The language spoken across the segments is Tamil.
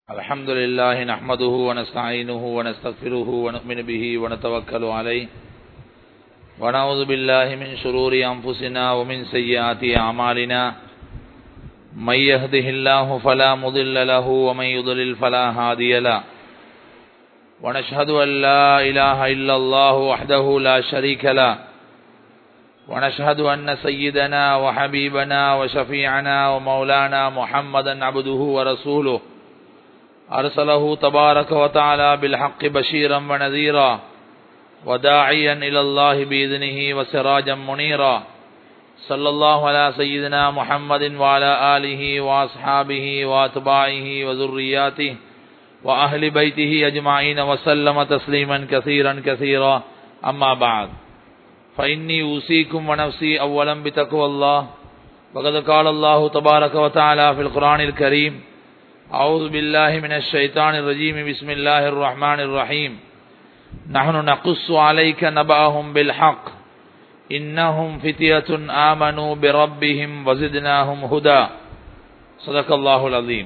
الحمد لله نحمده ونستعينه ونستغفره ونؤمن به ونتوكل عليه ونعوذ بالله من شرور أنفسنا ومن سيئات أعمالنا من يهده الله فلا مضل له ومن يضلل فلا هادي له ونشهد أن لا إله إلا الله وحده لا شريك له ونشهد أن سيدنا وحبيبنا وشفيعنا ومولانا محمدا عبده ورسوله أرسله تبارك وتعالى بالحق بشيرا ونذيرا وداعيا إلى الله بإذنه وسراجا منيرا صلى الله على سيدنا محمد وعلى آله وأصحابه وأتباعه وذرياته وأهل بيته أجمعين وسلم تسليما كثيرا كثيرا أما بعد فإني أوصيكم ونفسي أولا بتقوى الله وقد قال الله تبارك وتعالى في القرآن الكريم أعوذ بالله من الشيطان الرجيم بسم الله الرحمن الرحيم نحن نقص عليك نبأهم بالحق إنهم فتية آمنوا بربهم وزدناهم هدى صدق الله العظيم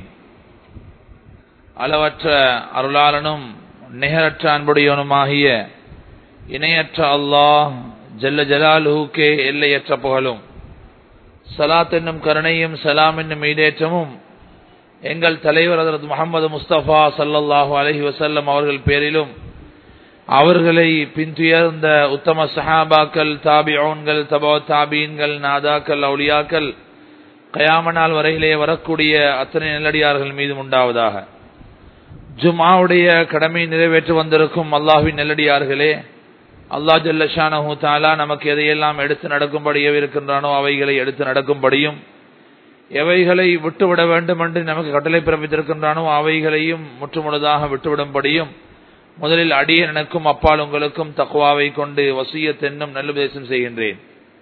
அளவற்ற அருளாளனும் நிகரற்ற அன்புடையவனுமாகிய இணையற்ற அல்லாஹ் ஜல்ல ஜலாலுக்கே எல்லையற்ற புகழும் சலாத் என்னும் கருணையும் சலாம் என்னும் ஈடேற்றமும் எங்கள் தலைவர் அதரத் முகமது முஸ்தபா சல்லல்லாஹு அலஹி வசல்லம் அவர்கள் பேரிலும் அவர்களை பின்துயர்ந்த உத்தம சஹாபாக்கள் தாபியோன்கள் தபோ தாபீன்கள் நாதாக்கள் அவுலியாக்கள் கயாமனால் வரையிலே வரக்கூடிய அத்தனை நெல்லடியார்கள் மீதும் உண்டாவதாக ஜுமாவுடைய கடமை நிறைவேற்று வந்திருக்கும் அல்லாஹின் நெல்லடியார்களே அல்லா ஜல்லஷானஹூ தாலா நமக்கு எதையெல்லாம் எடுத்து நடக்கும்படியே இருக்கின்றானோ அவைகளை எடுத்து நடக்கும்படியும் எவைகளை விட்டுவிட வேண்டும் என்று நமக்கு கட்டளை பிறப்பித்திருக்கின்றானோ அவைகளையும் முற்றுமுழுதாக விட்டுவிடும்படியும் முதலில் அடிய எனக்கும் அப்பால் உங்களுக்கும் தக்குவாவை கொண்டு வசியத் என்னும் நல்லுபதேசம் செய்கின்றேன்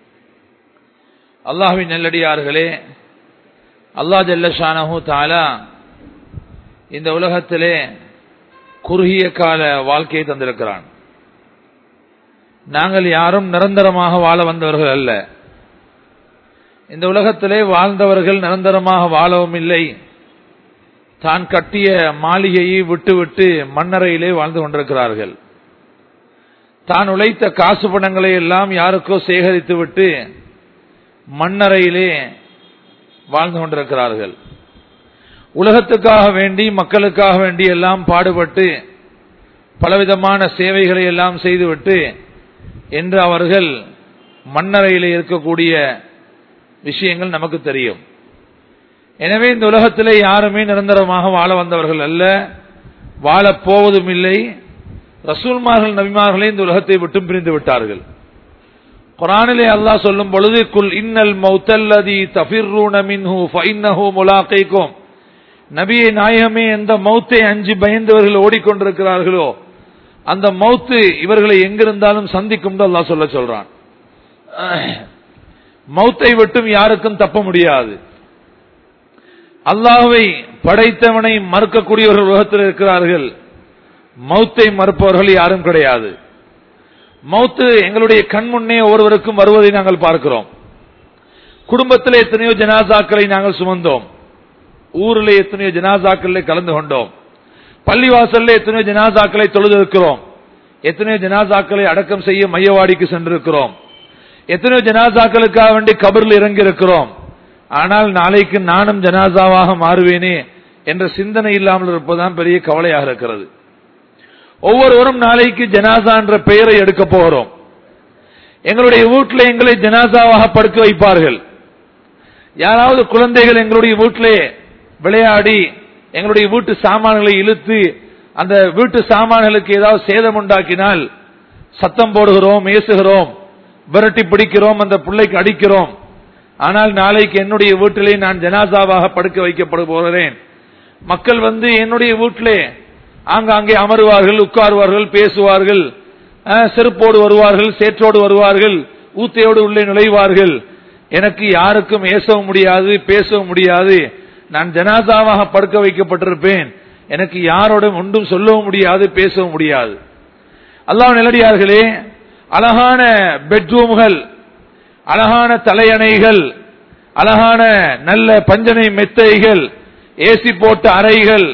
அல்லாஹின் நெல்லடியார்களே அல்லா ஜல்லஷானஹூ தாலா இந்த உலகத்திலே குறுகிய கால வாழ்க்கையை தந்திருக்கிறான் நாங்கள் யாரும் நிரந்தரமாக வாழ வந்தவர்கள் அல்ல இந்த உலகத்திலே வாழ்ந்தவர்கள் நிரந்தரமாக வாழவும் இல்லை தான் கட்டிய மாளிகையை விட்டுவிட்டு மண்ணறையிலே வாழ்ந்து கொண்டிருக்கிறார்கள் தான் உழைத்த காசு பணங்களை எல்லாம் யாருக்கோ சேகரித்து விட்டு மண்ணறையிலே வாழ்ந்து கொண்டிருக்கிறார்கள் உலகத்துக்காக வேண்டி மக்களுக்காக வேண்டி எல்லாம் பாடுபட்டு பலவிதமான சேவைகளை எல்லாம் செய்துவிட்டு என்று அவர்கள் மண்ணறையில் இருக்கக்கூடிய விஷயங்கள் நமக்கு தெரியும் எனவே இந்த உலகத்திலே யாருமே நிரந்தரமாக வாழ வந்தவர்கள் அல்ல வாழப் போவதும் இல்லை ரசூல்மார்கள் நபிமார்களே இந்த உலகத்தை விட்டும் பிரிந்து விட்டார்கள் குரானிலே அல்லாஹ் சொல்லும் பொழுது குல் இன்னல் மௌத்தல்லதி தஃபிர்ரூன மின்ஹு ஃபைன்னஹு முலாக்கைக்கும் நபியை நாயகமே எந்த மௌத்தை அஞ்சு பயந்தவர்கள் ஓடிக்கொண்டிருக்கிறார்களோ அந்த மௌத்து இவர்களை எங்கிருந்தாலும் சந்திக்கும் அல்லாஹ் சொல்ல சொல்றான் மௌத்தை விட்டும் யாருக்கும் தப்ப முடியாது அல்லாஹுவை படைத்தவனை மறுக்கக்கூடியவர்கள் உலகத்தில் இருக்கிறார்கள் மௌத்தை மறுப்பவர்கள் யாரும் கிடையாது மௌத்து எங்களுடைய கண் முன்னே ஒருவருக்கும் வருவதை நாங்கள் பார்க்கிறோம் குடும்பத்தில் எத்தனையோ ஜனாசாக்களை நாங்கள் சுமந்தோம் ஊரில் எத்தனையோ ஜனாசாக்களில் கலந்து கொண்டோம் பள்ளிவாசல்ல எத்தனையோ ஜனாசாக்களை தொழுதிருக்கிறோம் எத்தனையோ ஜனாசாக்களை அடக்கம் செய்ய மையவாடிக்கு சென்றிருக்கிறோம் எத்தனையோ ஜனாசாக்களுக்காக வேண்டி கபரில் இறங்கி இருக்கிறோம் ஆனால் நாளைக்கு நானும் ஜனாசாவாக மாறுவேனே என்ற சிந்தனை இல்லாமல் இருப்பதுதான் பெரிய கவலையாக இருக்கிறது ஒவ்வொருவரும் நாளைக்கு ஜனாசா என்ற பெயரை எடுக்க போகிறோம் எங்களுடைய வீட்டில் எங்களை ஜனாசாவாக படுக்க வைப்பார்கள் யாராவது குழந்தைகள் எங்களுடைய வீட்டிலே விளையாடி எங்களுடைய வீட்டு சாமான்களை இழுத்து அந்த வீட்டு சாமான்களுக்கு ஏதாவது சேதம் உண்டாக்கினால் சத்தம் போடுகிறோம் ஏசுகிறோம் விரட்டி பிடிக்கிறோம் அந்த பிள்ளைக்கு அடிக்கிறோம் ஆனால் நாளைக்கு என்னுடைய வீட்டிலே நான் ஜனாசாவாக படுக்க வைக்கப்பட போகிறேன் மக்கள் வந்து என்னுடைய வீட்டிலே ஆங்காங்கே அமருவார்கள் உட்காருவார்கள் பேசுவார்கள் செருப்போடு வருவார்கள் சேற்றோடு வருவார்கள் ஊத்தையோடு உள்ளே நுழைவார்கள் எனக்கு யாருக்கும் ஏசவும் முடியாது பேசவும் முடியாது நான் ஜனாசாவாக படுக்க வைக்கப்பட்டிருப்பேன் எனக்கு யாரோடும் ஒன்றும் சொல்லவும் முடியாது பேசவும் முடியாது அல்லாஹ் நிலடியார்களே அழகான பெட்ரூம்கள் அழகான தலையணைகள் அழகான நல்ல பஞ்சனை மெத்தைகள் ஏசி போட்ட அறைகள்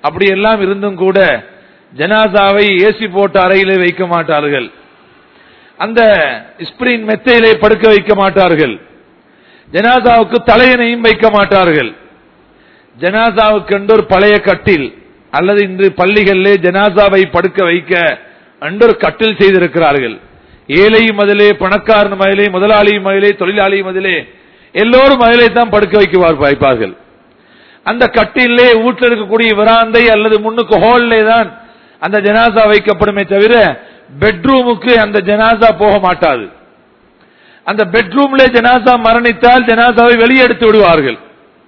அப்படி எல்லாம் இருந்தும் கூட ஜனாசாவை ஏசி போட்ட அறையிலே வைக்க மாட்டார்கள் அந்த ஸ்பிரின் மெத்தையிலே படுக்க வைக்க மாட்டார்கள் ஜனாசாவுக்கு தலையணையும் வைக்க மாட்டார்கள் ஜனாசாவுக்கு என்று ஒரு பழைய கட்டில் அல்லது இன்று பள்ளிகளிலே ஜனாசாவை படுக்க வைக்க என்று ஒரு கட்டில் செய்திருக்கிறார்கள் ஏழையும் அதிலே பணக்காரன் மதிலே முதலாளியும் மதிலே தொழிலாளியும் அதிலே எல்லோரும் அதிலே தான் படுக்க வைக்க வைப்பார்கள் அந்த கட்டிலே வீட்டில் இருக்கக்கூடிய விராந்தை அல்லது முன்னுக்கு ஹால்லே தான் அந்த ஜனாசா வைக்கப்படுமே தவிர பெட்ரூமுக்கு அந்த ஜனாசா போக மாட்டாது அந்த பெட்ரூம்ல ஜனாசா மரணித்தால் ஜனாசாவை வெளியே எடுத்து விடுவார்கள்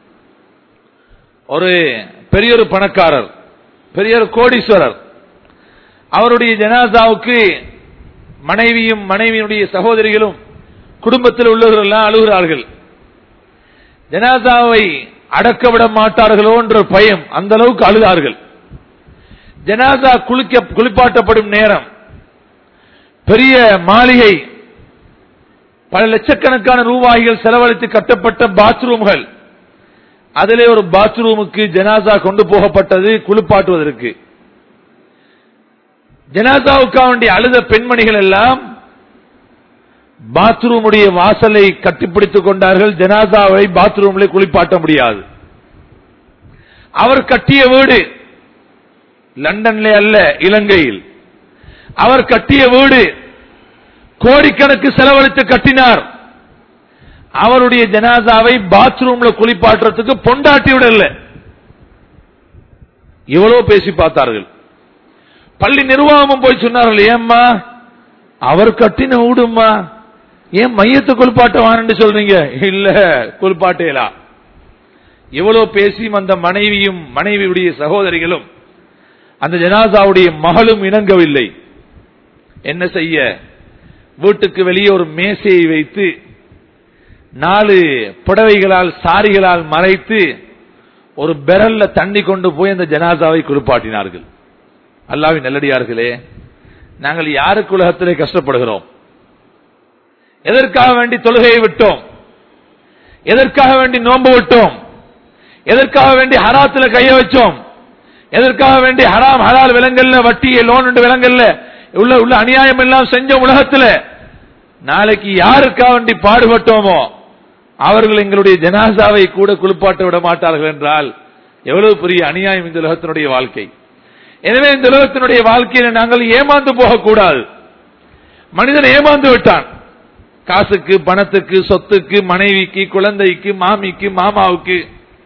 ஒரு பெரிய ஒரு பணக்காரர் பெரிய ஒரு கோடீஸ்வரர் அவருடைய ஜனாசாவுக்கு மனைவியும் மனைவியினுடைய சகோதரிகளும் குடும்பத்தில் உள்ளவர்கள் எல்லாம் அழுகிறார்கள் ஜனாசாவை அடக்க விட மாட்டார்களோ என்ற பயம் அந்த அளவுக்கு அழுதார்கள் ஜனாசா குளிக்க குளிப்பாட்டப்படும் நேரம் பெரிய மாளிகை பல லட்சக்கணக்கான ரூபாய்கள் செலவழித்து கட்டப்பட்ட பாத்ரூம்கள் அதிலே ஒரு பாத்ரூமுக்கு ஜனாசா கொண்டு போகப்பட்டது குளிப்பாட்டுவதற்கு ஜனாசாவுக்காக வேண்டிய அழுத பெண்மணிகள் எல்லாம் பாத்ரூமுடைய வாசலை கட்டிப்பிடித்துக் கொண்டார்கள் ஜனாசாவை பாத்ரூம்ல குளிப்பாட்ட முடியாது அவர் கட்டிய வீடு லண்டன்ல அல்ல இலங்கையில் அவர் கட்டிய வீடு கோடிக்கணக்கு செலவழித்து கட்டினார் அவருடைய ஜனாசாவை பாத்ரூம்ல குளிப்பாட்டுறதுக்கு பொண்டாட்டி விடல இவ்வளவு பேசி பார்த்தார்கள் பள்ளி நிர்வாகமும் போய் சொன்னார்கள் ஏம்மா அவர் கட்டின வீடுமா ஏன் மையத்தை குளிப்பாட்டவான்னு சொல்றீங்க இல்ல குளிப்பாட்டேலா இவ்வளவு பேசியும் அந்த மனைவியும் மனைவியுடைய சகோதரிகளும் அந்த ஜனாசாவுடைய மகளும் இணங்கவில்லை என்ன செய்ய வீட்டுக்கு வெளியே ஒரு மேசையை வைத்து நாலு புடவைகளால் சாரிகளால் மறைத்து ஒரு பெரல்ல தண்ணி கொண்டு போய் அந்த ஜனாசாவை குளிப்பாட்டினார்கள் அல்லாவின் நல்லடியார்களே நாங்கள் யாருக்கு உலகத்திலே கஷ்டப்படுகிறோம் எதற்காக வேண்டி தொழுகையை விட்டோம் எதற்காக வேண்டி நோன்பு விட்டோம் எதற்காக வேண்டி ஹராத்துல கைய வச்சோம் எதற்காக வேண்டி ஹராம் ஹலால் விலங்கல்ல வட்டியை லோன் விலங்கல்ல உள்ள உள்ள அநியாயம் எல்லாம் செஞ்ச உலகத்துல நாளைக்கு யாருக்காக வேண்டி பாடுபட்டோமோ அவர்கள் எங்களுடைய ஜனாசாவை கூட குளிப்பாட்ட விட மாட்டார்கள் என்றால் எவ்வளவு பெரிய அநியாயம் இந்த உலகத்தினுடைய வாழ்க்கை எனவே இந்த உலகத்தினுடைய வாழ்க்கையில நாங்கள் ஏமாந்து போகக்கூடாது மனிதன் ஏமாந்து விட்டான் காசுக்கு பணத்துக்கு சொத்துக்கு மனைவிக்கு குழந்தைக்கு மாமிக்கு மாமாவுக்கு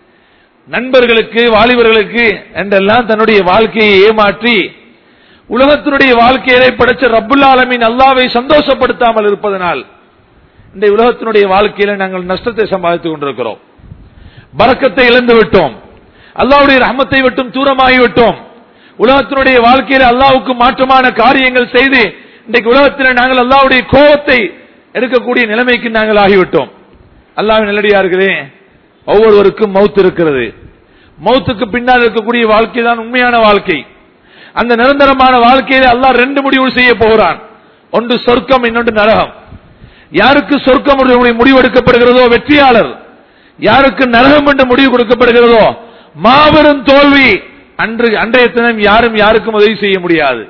நண்பர்களுக்கு வாலிபர்களுக்கு என்றெல்லாம் தன்னுடைய வாழ்க்கையை ஏமாற்றி உலகத்தினுடைய வாழ்க்கையை படைச்ச ரப்புல் ஆலமின் அல்லாவை சந்தோஷப்படுத்தாமல் இருப்பதனால் இந்த உலகத்தினுடைய வாழ்க்கையில நாங்கள் நஷ்டத்தை சம்பாதித்துக் கொண்டிருக்கிறோம் பறக்கத்தை இழந்து விட்டோம் அல்லாவுடைய ரஹமத்தை விட்டும் தூரமாகி விட்டோம் உலகத்தினுடைய வாழ்க்கையில அல்லாவுக்கு மாற்றமான காரியங்கள் செய்து இன்றைக்கு உலகத்தில் நாங்கள் அல்லாவுடைய கோபத்தை எடுக்கக்கூடிய நிலைமைக்கு நாங்கள் ஆகிவிட்டோம் அல்லாவின் நிலடியார்களே ஒவ்வொருவருக்கும் மவுத் இருக்கிறது மௌத்துக்கு பின்னால் இருக்கக்கூடிய வாழ்க்கை தான் உண்மையான வாழ்க்கை அந்த நிரந்தரமான வாழ்க்கையில அல்லாஹ் ரெண்டு முடிவு செய்ய போகிறான் ஒன்று சொர்க்கம் இன்னொன்று நரகம் யாருக்கு சொர்க்கம் என்று முடிவு எடுக்கப்படுகிறதோ வெற்றியாளர் யாருக்கு நரகம் என்று முடிவு கொடுக்கப்படுகிறதோ மாபெரும் தோல்வி அன்று அன்றைய தினம் யாரும் யாருக்கும் உதவி செய்ய முடியாது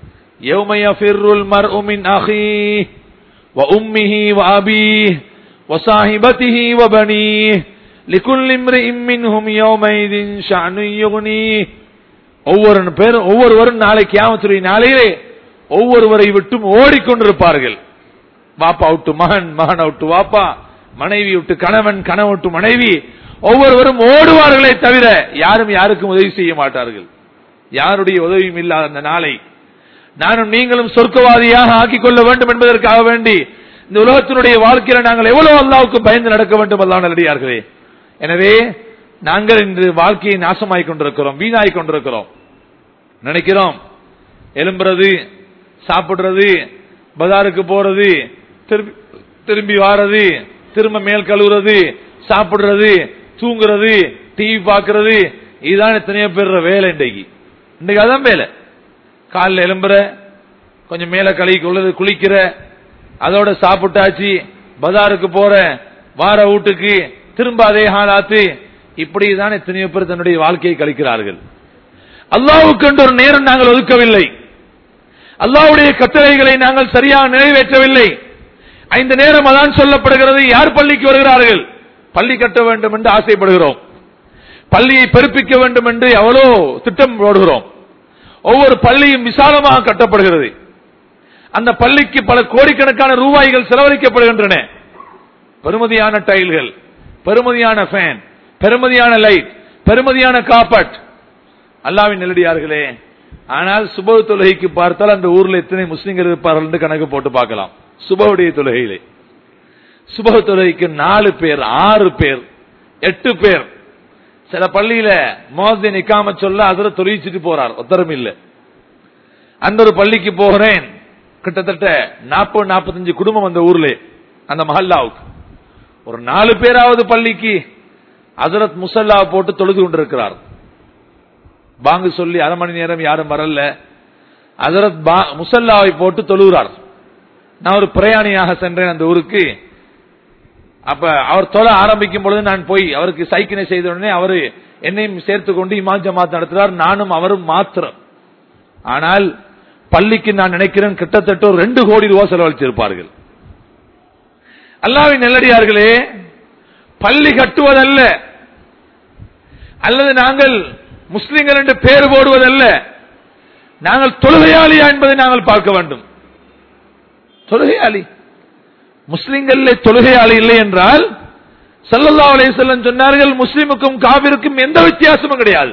يوم يفر المرء من أخيه وأمه وأبيه وصاحبته وبنيه لكل امرئ منهم يومئذ شأن يغنيه ஒவ்வொரு பேரும் ஒவ்வொருவரும் நாளை கியாமத்துடைய நாளையிலே ஒவ்வொருவரை விட்டும் ஓடிக்கொண்டிருப்பார்கள் வாப்பா விட்டு மகன் மகன் விட்டு வாப்பா மனைவி விட்டு கணவன் கணவன் விட்டு மனைவி ஒவ்வொருவரும் ஓடுவார்களே தவிர யாரும் யாருக்கும் உதவி செய்ய மாட்டார்கள் யாருடைய உதவியும் இல்லாத அந்த நாளை நானும் நீங்களும் சொர்க்கவாதியாக ஆக்கிக் கொள்ள வேண்டும் என்பதற்காக வேண்டி இந்த உலகத்தினுடைய வாழ்க்கையில நாங்கள் எவ்வளவு அல்லாவுக்கு பயந்து நடக்க வேண்டும் அல்லாஹ் நல்லடியார்களே எனவே நாங்கள் இன்று வாழ்க்கையை நாசமாய் கொண்டிருக்கிறோம் வீணாய் கொண்டிருக்கிறோம் நினைக்கிறோம் எலும்புறது சாப்பிடுறது பஜாருக்கு போறது திரும்பி திரும்பி வாரது திரும்ப மேல் கழுவுறது சாப்பிடுறது தூங்குறது டிவி பார்க்கறது இதுதான் எத்தனையோ பேர் வேலை இன்றைக்கு இன்றைக்கு அதான் வேலை காலில் எலும்புற கொஞ்சம் மேல கழுவி கொள்ளது குளிக்கிற அதோட சாப்பிட்டாச்சு பஜாருக்கு போற வார வீட்டுக்கு திரும்ப அதே ஹாலாத்து இப்படிதான் எத்தனையோ பேர் தன்னுடைய வாழ்க்கையை கழிக்கிறார்கள் அல்லாவுக்கு என்று ஒரு நேரம் நாங்கள் ஒதுக்கவில்லை அல்லாவுடைய கட்டளைகளை நாங்கள் சரியாக நிறைவேற்றவில்லை ஐந்து நேரம் அதான் சொல்லப்படுகிறது யார் பள்ளிக்கு வருகிறார்கள் பள்ளி கட்ட வேண்டும் என்று ஆசைப்படுகிறோம் பள்ளியை பெருப்பிக்க வேண்டும் என்று எவ்வளோ திட்டம் போடுகிறோம் ஒவ்வொரு பள்ளியும் விசாலமாக கட்டப்படுகிறது அந்த பள்ளிக்கு பல கோடிக்கணக்கான ரூபாய்கள் செலவழிக்கப்படுகின்றன பெருமதியான டைல்கள் பெருமதியான ஃபேன் பெருமதியான லைட் பெருமதியான காப்பட் அல்லாவின் நெல்லடியார்களே ஆனால் சுப தொழுகைக்கு பார்த்தால் அந்த ஊர்ல எத்தனை முஸ்லிம்கள் இருப்பார்கள் என்று கணக்கு போட்டு பார்க்கலாம் சுபவுடைய தொழுகையிலே சுப தொழுகைக்கு நாலு பேர் ஆறு பேர் எட்டு பேர் சில பள்ளியில மோதி நிக்காம சொல்ல அதுல தொழிச்சிட்டு போறார் ஒத்தரம் இல்ல அந்த ஒரு பள்ளிக்கு போகிறேன் கிட்டத்தட்ட நாற்பது நாற்பத்தஞ்சு குடும்பம் அந்த ஊர்ல அந்த மஹல்லாவுக்கு ஒரு நாலு பேராவது பள்ளிக்கு அசரத் முசல்லா போட்டு தொழுது கொண்டிருக்கிறார் பாங்கு சொல்லி அரை மணி நேரம் யாரும் வரல அசரத் முசல்லாவை போட்டு தொழுகிறார் நான் ஒரு பிரயாணியாக சென்றேன் அந்த ஊருக்கு அப்ப அவர் தொலை ஆரம்பிக்கும் பொழுது நான் போய் அவருக்கு சைக்கினை செய்த உடனே அவரு என்னையும் சேர்த்து கொண்டு இமாம் ஜமாத் நடத்துறார் நானும் அவரும் மாத்திரம் ஆனால் பள்ளிக்கு நான் நினைக்கிறேன் கிட்டத்தட்ட ஒரு ரெண்டு கோடி ரூபாய் செலவழிச்சிருப்பார்கள் அல்லாவின் நெல்லடியார்களே பள்ளி கட்டுவதல்ல அல்லது நாங்கள் முஸ்லிம்கள் என்று பேர் போடுவதல்ல நாங்கள் தொழுகையாளியா என்பதை நாங்கள் பார்க்க வேண்டும் தொழுகையாளி முஸ்லிம்கள் தொழுகையாளி இல்லை என்றால் சல்லல்லா அலையம் சொன்னார்கள் முஸ்லிமுக்கும் காவிருக்கும் எந்த வித்தியாசமும் கிடையாது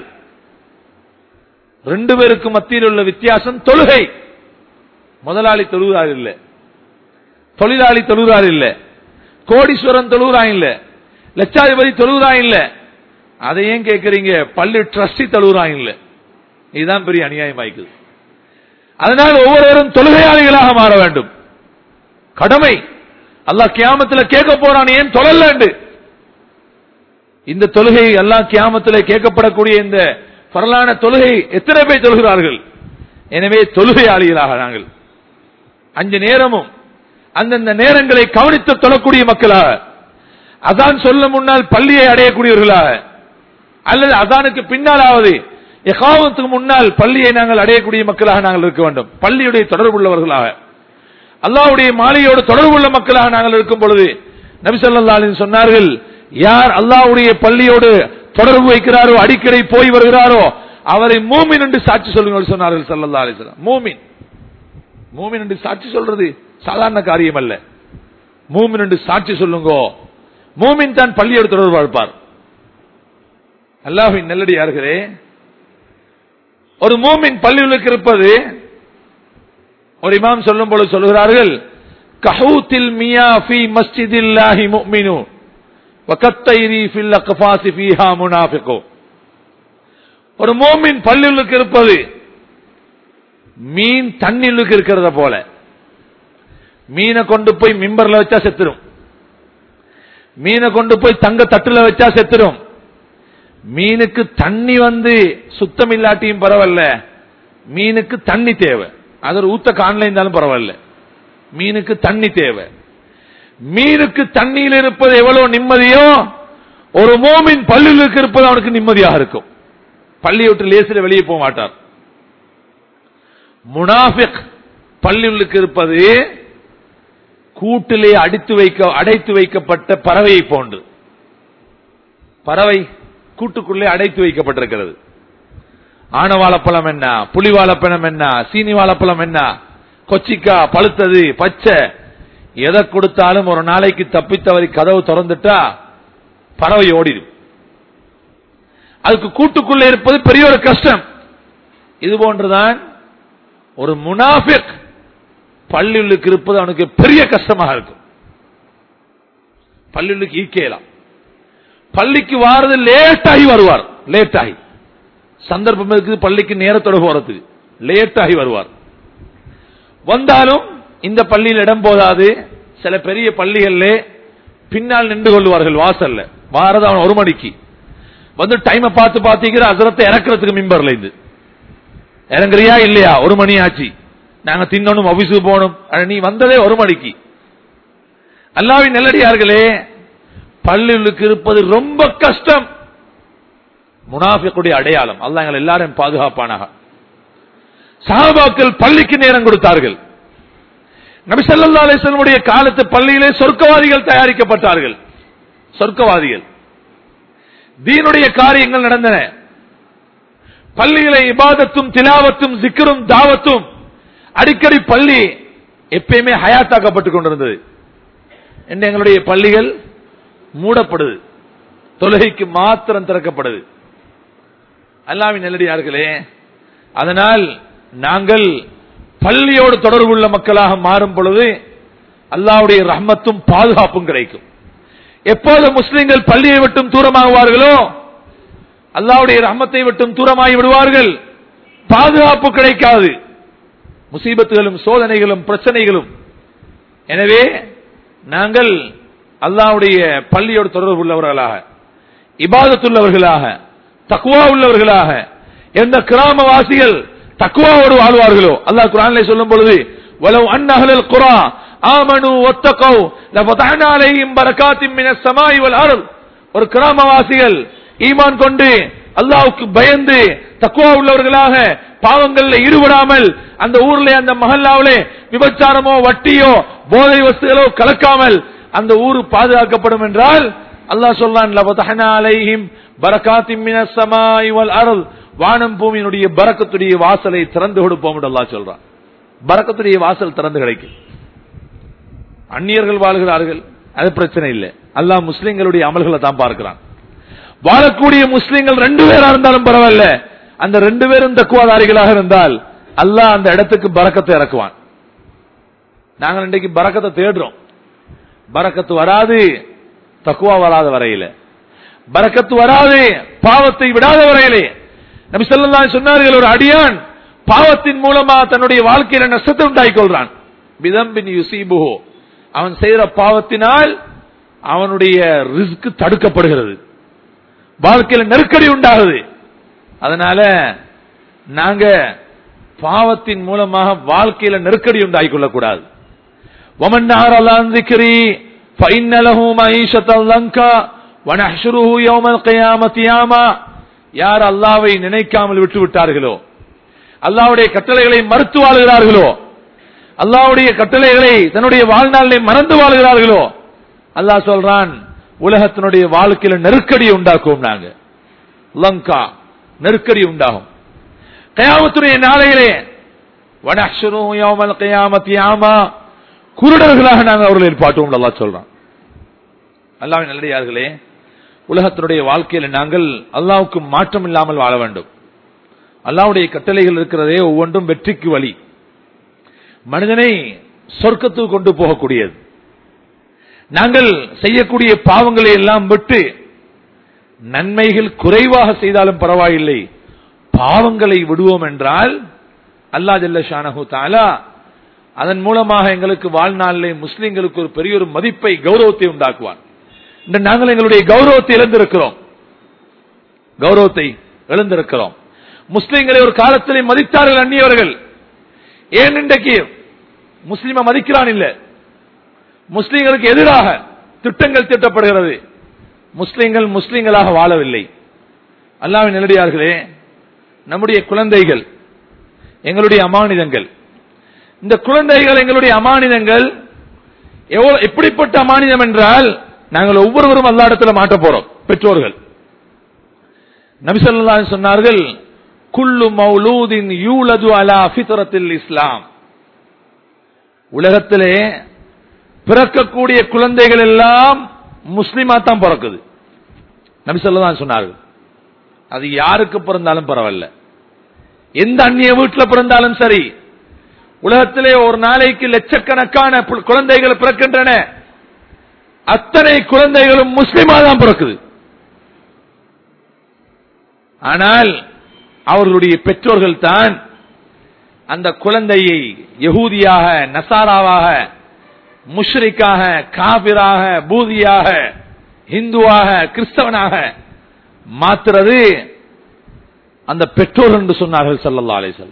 ரெண்டு பேருக்கும் மத்தியில் உள்ள வித்தியாசம் தொழுகை முதலாளி தொழுகிறார் இல்ல தொழிலாளி தொழுகிறார் இல்ல கோடீஸ்வரன் தொழுகிறான் இல்ல லட்சாதிபதி தொழுகிறான் இல்ல அதை ஏன் கேட்கறீங்க பள்ளி ட்ரஸ்டி தொழுகிறான் இல்ல இதுதான் பெரிய அநியாயமாய்க்குது அதனால் ஒவ்வொருவரும் தொழுகையாளிகளாக மாற வேண்டும் கடமை அல்லாஹ் கியாமத்தில் கேட்க போறான் ஏன் தொழலண்டு இந்த தொழுகை அல்லாஹ் கியாமத்தில் கேட்கப்படக்கூடிய இந்த பரலான தொழுகை எத்தனை பேர் தொழுகிறார்கள் எனவே தொழுகையாளிகளாக நாங்கள் அஞ்சு நேரமும் அந்தந்த நேரங்களை கவனித்து தொழக்கூடிய மக்களாக அதான் சொல்ல முன்னால் பள்ளியை அடையக்கூடியவர்களாக அல்லது அதானுக்கு பின்னாலாவது எகாவத்துக்கு முன்னால் பள்ளியை நாங்கள் அடையக்கூடிய மக்களாக நாங்கள் இருக்க வேண்டும் பள்ளியுடைய தொடர்புள்ளவர்களாக அல்லாவுடைய மாலையோடு தொடர்புள்ள மக்களாக நாங்கள் இருக்கும் பொழுது நபிசல்லா சொன்னார்கள் யார் அல்லாவுடைய பள்ளியோடு தொடர்பு வைக்கிறாரோ அடிக்கடி போய் வருகிறாரோ அவரை மூமின் என்று சாட்சி சொல்லுங்கள் சொன்னார்கள் சல்லல்லா அலிஸ்லாம் மூமின் மூமின் என்று சாட்சி சொல்றது சாதாரண காரியம் அல்ல மூமின் என்று சாட்சி சொல்லுங்கோ மூமின் தான் பள்ளியோடு தொடர்பு இருப்பார் அல்லாஹின் நெல்லடியார்களே ஒரு மூமின் பள்ளிகளுக்கு இருப்பது ஒரு இமாம் சொல்லும் பொழுது சொல்கிறார்கள் கஹூத்தில் மியா ஃபி மஸ்ஜிதில்லாஹி முஃமினு வகத்தைரி ஃபில் அக்ஃபாசி ஃபீஹா முனாஃபிகு ஒரு மூமின் பள்ளிகளுக்கு இருப்பது மீன் தண்ணிலுக்கு இருக்கிறத போல மீனை கொண்டு போய் மிம்பர்ல வச்சா செத்துரும் மீனை கொண்டு போய் தங்க தட்டுல வச்சா செத்துரும் மீனுக்கு தண்ணி வந்து சுத்தம் இல்லாட்டியும் பரவாயில்ல மீனுக்கு தண்ணி தேவை அது ஒரு ஊத்த காணல இருந்தாலும் பரவாயில்ல மீனுக்கு தண்ணி தேவை மீனுக்கு தண்ணியில் இருப்பது எவ்வளவு நிம்மதியோ ஒரு மோமின் பள்ளிகளுக்கு இருப்பது அவனுக்கு நிம்மதியாக இருக்கும் பள்ளியை விட்டு லேசில வெளியே போக மாட்டார் முனாஃபிக் பள்ளிகளுக்கு இருப்பது கூட்டிலே அடித்து வைக்க அடைத்து வைக்கப்பட்ட பறவையை போன்று பறவை கூட்டுக்குள்ளே அடைத்து வைக்கப்பட்டிருக்கிறது ஆனவாழப்பழம் என்ன புலி வாழைப்பழம் என்ன சீனி வாழைப்பழம் என்ன கொச்சிக்கா பழுத்தது பச்சை எதை கொடுத்தாலும் ஒரு நாளைக்கு தப்பித்தவரை கதவு திறந்துட்டா பறவை ஓடிடும் அதுக்கு கூட்டுக்குள்ளே இருப்பது பெரிய ஒரு கஷ்டம் இது போன்றுதான் ஒரு முனாஃபிக் பள்ளிகளுக்கு இருப்பது அவனுக்கு பெரிய கஷ்டமாக இருக்கும் பள்ளிகளுக்கு ஈக்கலாம் பள்ளிக்கு வாரது லேட் ஆகி வருவார் லேட் ஆகி சந்தர்ப்பம் இருக்குது பள்ளிக்கு நேரத்தோட போறதுக்கு லேட் ஆகி வருவார் வந்தாலும் இந்த பள்ளியில் இடம் போதாது சில பெரிய பள்ளிகள்ல பின்னால் நின்று கொள்வார்கள் வாசல்ல வாரது அவன் ஒரு மணிக்கு வந்து டைமை பார்த்து பாத்தீங்கிற அசரத்தை இறக்குறதுக்கு மிம்பர்ல இது இறங்குறியா இல்லையா ஒரு மணி ஆச்சு நாங்க தின்னணும் ஆபீஸுக்கு போகணும் நீ வந்ததே ஒரு மணிக்கு அல்லாவின் நெல்லடியார்களே பள்ளிகளுக்கு இருப்பது ரொம்ப கஷ்டம் முனாஃபிக்குடைய அடையாளம் அல்லாஹ் எங்களை எல்லாரும் பாதுகாப்பானாக சஹாபாக்கள் பள்ளிக்கு நேரம் கொடுத்தார்கள் நபி ஸல்லல்லாஹு அலைஹி வஸல்லமுடைய காலத்து பள்ளியிலே சொர்க்கவாதிகள் தயாரிக்கப்பட்டார்கள் சொர்க்கவாதிகள் தீனுடைய காரியங்கள் நடந்தன பள்ளியிலே இபாதத்தும் திலாவத்தும் சிக்கரும் தாவத்தும் அடிக்கடி பள்ளி எப்பயுமே ஹயாத்தாக்கப்பட்டுக் கொண்டிருந்தது இன்று எங்களுடைய பள்ளிகள் மூடப்படுது தொழுகைக்கு மாத்திரம் திறக்கப்படுது அல்லாவின் நல்லடியார்களே அதனால் நாங்கள் பள்ளியோடு தொடர்புள்ள மக்களாக மாறும் பொழுது அல்லாவுடைய ரஹ்மத்தும் பாதுகாப்பும் கிடைக்கும் எப்போது முஸ்லிம்கள் பள்ளியை விட்டும் தூரமாகுவார்களோ அல்லாவுடைய ரஹ்மத்தை விட்டும் தூரமாகி விடுவார்கள் பாதுகாப்பு கிடைக்காது முசீபத்துகளும் சோதனைகளும் பிரச்சனைகளும் எனவே நாங்கள் அல்லாவுடைய பள்ளியோடு தொடர்பு உள்ளவர்களாக இபாதத்துள்ளவர்களாக தக்குவா உள்ளவர்களாக எந்த கிராமவாசிகள் தக்குவாவோடு வாழ்வார்களோ அல்லாஹ் குரானிலே சொல்லும் பொழுது வலவ் அன்னஹலல் குரா ஆமனு ஒத்தகௌ லஃபதஹ்னா அலைஹிம் பரகாத்தின் மினஸ் ஸமாஇ வல் அர்த் ஒரு கிராமவாசிகள் ஈமான் கொண்டு அல்லாஹ்வுக்கு பயந்து தக்குவா உள்ளவர்களாக பாவங்கள்ல ஈடுபடாமல் அந்த ஊர்ல அந்த மஹல்லாவிலே விபச்சாரமோ வட்டியோ போதை வஸ்துகளோ கலக்காமல் அந்த ஊர் பாதுகாக்கப்படும் என்றால் அல்லாஹ் சொல்றான் லபதஹ்னா அலைஹிம் பரகாத்தின் மினஸ் ஸமாஇ வல் அர்த் வானம் பூமியினுடைய பரக்கத்துடைய வாசலை திறந்து கொடுப்போம் என்று அல்லாஹ் சொல்றான் பரக்கத்துடைய வாசல் திறந்து கிடைக்கும் அந்நியர்கள் வாழ்கிறார்கள் அது பிரச்சனை இல்லை அல்லாஹ் முஸ்லிம்களுடைய அமல்களை தான் பார்க்கிறான் வாழக்கூடிய முஸ்லிம்கள் ரெண்டு பேரா இருந்தாலும் பரவாயில்ல அந்த ரெண்டு பேரும் தக்குவாதாரிகளாக இருந்தால் அல்லாஹ் அந்த இடத்துக்கு பரக்கத்தை இறக்குவான் நாங்கள் இன்றைக்கு பரக்கத்தை தேடுறோம் பரக்கத்து வராது தக்குவா வராத வரையில பரக்கத்து வராது பாவத்தை விடாத வரையிலே நபி ஸல்லல்லாஹு அலைஹி சொன்னார்கள் ஒரு அடியான் பாவத்தின் மூலமா தன்னுடைய வாழ்க்கையில நஷ்டத்தை உண்டாக்கிக் கொள்றான் பிதம்பின் யுசீபுஹு அவன் செய்கிற பாவத்தினால் அவனுடைய ரிஸ்க் தடுக்கப்படுகிறது வாழ்க்கையில நெருக்கடி உண்டாகுது அதனால நாங்க பாவத்தின் மூலமாக வாழ்க்கையில நெருக்கடி உண்டாகிக் கொள்ளக்கூடாது ومن نهر الله عن ذكري فإن له معيشة ضنكا ونحشره يوم القيامة ياما யார் அல்லாவை நினைக்காமல் விட்டு விட்டார்களோ அல்லாவுடைய கட்டளைகளை மறுத்து வாழ்கிறார்களோ அல்லாவுடைய கட்டளைகளை தன்னுடைய வாழ்நாளிலே மறந்து வாழ்கிறார்களோ அல்லாஹ் சொல்றான் உலகத்தினுடைய வாழ்க்கையில நெருக்கடியை உண்டாக்குவோம் நாங்க லங்கா நெருக்கடி உண்டாகும் கயாமத்துடைய நாளையிலே வனஹ்ஷுரும் யௌமல் கியாமத்தி ஆமா குருடர்களாக நாங்கள் அவர்களை ஏற்பாட்டுவோம் அல்லாஹ் சொல்றான் அல்லாஹ்வின் நல்லடியார்களே உலகத்தினுடைய வாழ்க்கையில நாங்கள் அல்லாவுக்கு மாற்றம் இல்லாமல் வாழ வேண்டும் அல்லாவுடைய கட்டளைகள் இருக்கிறதே ஒவ்வொன்றும் வெற்றிக்கு வழி மனிதனை சொர்க்கத்துக்கு கொண்டு போகக்கூடியது நாங்கள் செய்யக்கூடிய பாவங்களை எல்லாம் விட்டு நன்மைகள் குறைவாக செய்தாலும் பரவாயில்லை பாவங்களை விடுவோம் என்றால் அல்லா ஜல்ல ஷானஹு தாலா அதன் மூலமாக எங்களுக்கு வாழ்நாளிலே முஸ்லிம்களுக்கு ஒரு பெரிய ஒரு மதிப்பை கௌரவத்தை உண்டாக்குவான் இன்று நாங்கள் எங்களுடைய கௌரவத்தை இழந்திருக்கிறோம் கௌரவத்தை இழந்திருக்கிறோம் முஸ்லிம்களை ஒரு காலத்திலே மதித்தார்கள் அந்நியவர்கள் ஏன் இன்றைக்கு முஸ்லிம மதிக்கிறான் இல்ல முஸ்லிம்களுக்கு எதிராக திட்டங்கள் திட்டப்படுகிறது முஸ்லிம்கள் முஸ்லிம்களாக வாழவில்லை அல்லாவின் நிலடியார்களே நம்முடைய குழந்தைகள் எங்களுடைய அமானிதங்கள் இந்த குழந்தைகள் எங்களுடைய அமானிதங்கள் எவ்வளவு எப்படிப்பட்ட அமானிதம் என்றால் நாங்கள் ஒவ்வொருவரும் அல்லா இடத்துல மாட்ட போறோம் பெற்றோர்கள் நபிசல்லா சொன்னார்கள் குல்லு மௌலூதின் யூலது அலா ஃபித்ரத்தில் இஸ்லாம் உலகத்திலே பிறக்கக்கூடிய குழந்தைகள் எல்லாம் முஸ்லிமா தான் பிறக்குது நபிசல்லா சொன்னார்கள் அது யாருக்கு பிறந்தாலும் பரவாயில்ல எந்த அந்நிய வீட்டில் பிறந்தாலும் சரி உலகத்திலே ஒரு நாளைக்கு லட்சக்கணக்கான குழந்தைகள் பிறக்கின்றன அத்தனை குழந்தைகளும் முஸ்லிமா தான் பிறக்குது ஆனால் அவர்களுடைய பெற்றோர்கள் தான் அந்த குழந்தையை யகூதியாக நசாராவாக முஷ்ரிக்காக காபிராக பூதியாக இந்துவாக கிறிஸ்தவனாக மாத்துறது அந்த பெற்றோர் என்று சொன்னார்கள் சல்லல்லா அலிசல்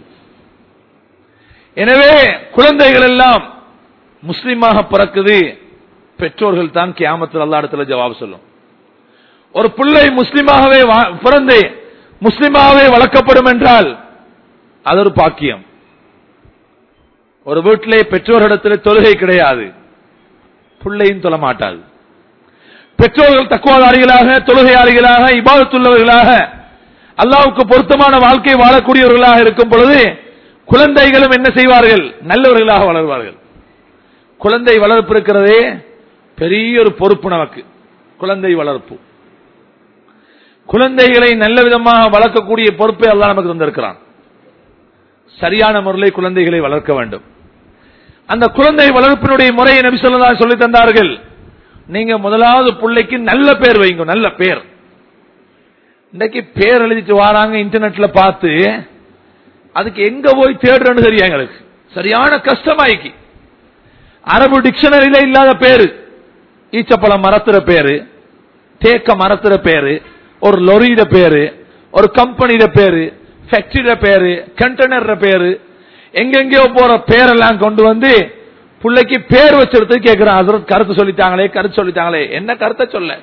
எனவே குழந்தைகள் எல்லாம் முஸ்லிமாக பிறக்குது பெற்றோர்கள் தான் கியாமத்தில் அல்லா இடத்துல ஜவாப் சொல்லும் ஒரு பிள்ளை முஸ்லிமாகவே பிறந்து முஸ்லிமாவே வளர்க்கப்படும் என்றால் அது ஒரு பாக்கியம் ஒரு வீட்டிலே பெற்றோரிடத்தில் தொழுகை கிடையாது பிள்ளையும் தொழ மாட்டாது பெற்றோர்கள் தக்குவாதாரிகளாக தொழுகையாளிகளாக இபாதத்துள்ளவர்களாக அல்லாவுக்கு பொருத்தமான வாழ்க்கை வாழக்கூடியவர்களாக இருக்கும் பொழுது குழந்தைகளும் என்ன செய்வார்கள் நல்லவர்களாக வளர்வார்கள் குழந்தை வளர்ப்பு இருக்கிறதே பெரிய ஒரு பொறுப்பு நமக்கு குழந்தை வளர்ப்பு குழந்தைகளை நல்ல விதமாக வளர்க்கக்கூடிய பொறுப்பை அல்லாஹ் நமக்கு தந்திருக்கிறான் சரியான முறையில் குழந்தைகளை வளர்க்க வேண்டும் அந்த குழந்தை வளர்ப்பினுடைய முறையை நபி சொல்லலாம் சொல்லி தந்தார்கள் நீங்க முதலாவது பிள்ளைக்கு நல்ல பேர் வைங்க நல்ல பேர் இன்னைக்கு பேர் எழுதிட்டு வராங்க இன்டர்நெட்ல பார்த்து அதுக்கு எங்க போய் தேடுறேன்னு தெரியும் எங்களுக்கு சரியான கஷ்டமாய்க்கு அரபு டிக்ஷனரியில இல்லாத பேரு ஈச்சப்பழம் மரத்துற பேரு தேக்க மரத்துற பேரு ஒரு லொரியிட பேரு ஒரு கம்பெனியிட பேரு ஃபேக்டரியிட பேரு கண்டெய்னர் பேரு எங்கெங்கயோ போற பேரெல்லாம் கொண்டு வந்து பிள்ளைக்கு பேர் வச்சிருத்து கேட்கிறான் ஹசரத் கருத்து சொல்லிட்டாங்களே கருத்து சொல்லிட்டாங்களே என்ன கருத்தை சொல்ல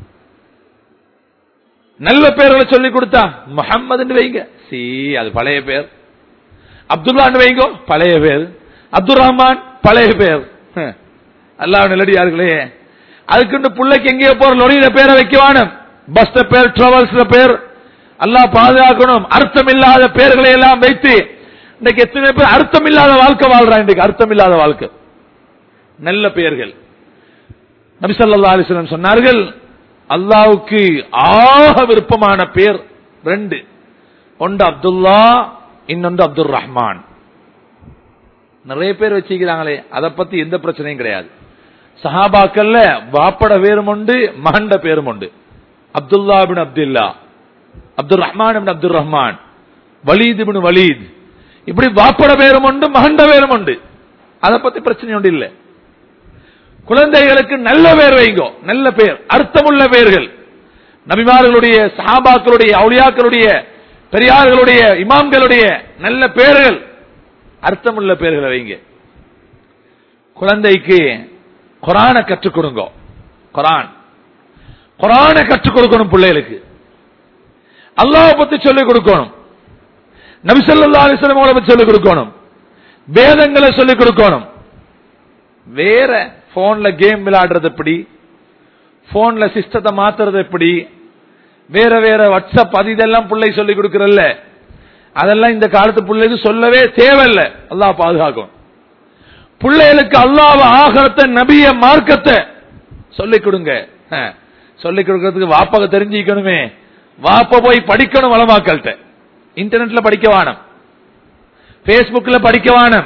நல்ல பேர்களை சொல்லி கொடுத்தா முகம்மதுன்னு வைங்க சி அது பழைய பேர் அப்துல்லான்னு வைங்க பழைய பேர் அப்துல் ரஹ்மான் பழைய பேர் அல்லாஹ் நிலடியார்களே அதுக்குன்னு பிள்ளைக்கு எங்கேயோ போற லொரியில பேரை வைக்கவான பஸ் பேர் டிராவல்ஸ் பேர் அல்லாஹ் பாதுகாக்கணும் அர்த்தம் இல்லாத பேர்களை எல்லாம் வைத்து இன்னைக்கு எத்தனை பேர் அர்த்தம் இல்லாத வாழ்க்கை வாழ்றான் இன்றைக்கு அர்த்தம் இல்லாத வாழ்க்கை நல்ல பெயர்கள் நபிசல்லா அலிஸ்லாம் சொன்னார்கள் அல்லாவுக்கு ஆக விருப்பமான பேர் ரெண்டு ஒன்று அப்துல்லா இன்னொன்று அப்துல் ரஹ்மான் நிறைய பேர் வச்சுக்கிறாங்களே அதை பத்தி எந்த பிரச்சனையும் கிடையாது சஹாபாக்கல்ல வாப்பட பேரும் உண்டு மகண்ட பேரும் உண்டு Abdullah bin Abdullah Abdul Rahman bin Abdul Rahman Walid bin Walid இப்படி வாப்பட பேரும் உண்டு மகண்ட பேரும் உண்டு அதை பத்தி பிரச்சனை உண்டு இல்லை குழந்தைகளுக்கு நல்ல பேர் வைங்கோ நல்ல பேர் அர்த்தமுள்ள பெயர்கள் நபிமார்களுடைய சஹாபாக்களுடைய அவுளியாக்களுடைய பெரியார்களுடைய இமாம்களுடைய நல்ல பெயர்கள் அர்த்தமுள்ள பெயர்களை வைங்க குழந்தைக்கு குரான கற்றுக் கொடுங்க குரான் குரான கற்றுக் கொடுக்கணும் பிள்ளைகளுக்கு அல்லாஹ் பத்தி சொல்லிக் கொடுக்கணும் நபிசல்லா அலிஸ்லாம் பத்தி சொல்லிக் கொடுக்கணும் வேதங்களை சொல்லிக் கொடுக்கணும் வேற போன்ல கேம் விளையாடுறது எப்படி போன்ல சிஸ்டத்தை மாத்துறது எப்படி வேற வேற வாட்ஸ்அப் அது இதெல்லாம் பிள்ளை சொல்லி கொடுக்கறல்ல அதெல்லாம் இந்த காலத்து பிள்ளைக்கு சொல்லவே தேவையில்லை அல்லாஹ் பாதுகாக்கும் பிள்ளைகளுக்கு அல்லாஹ் ஆகரத்தை நபிய மார்க்கத்தை சொல்லிக் கொடுங்க சொல்லிக் கொடுக்கறதுக்கு வாப்பக தெரிஞ்சுக்கணுமே வாப்ப போய் படிக்கணும் வளமாக்கள்கிட்ட இன்டர்நெட்ல படிக்க வானம் பேஸ்புக்ல படிக்க வானம்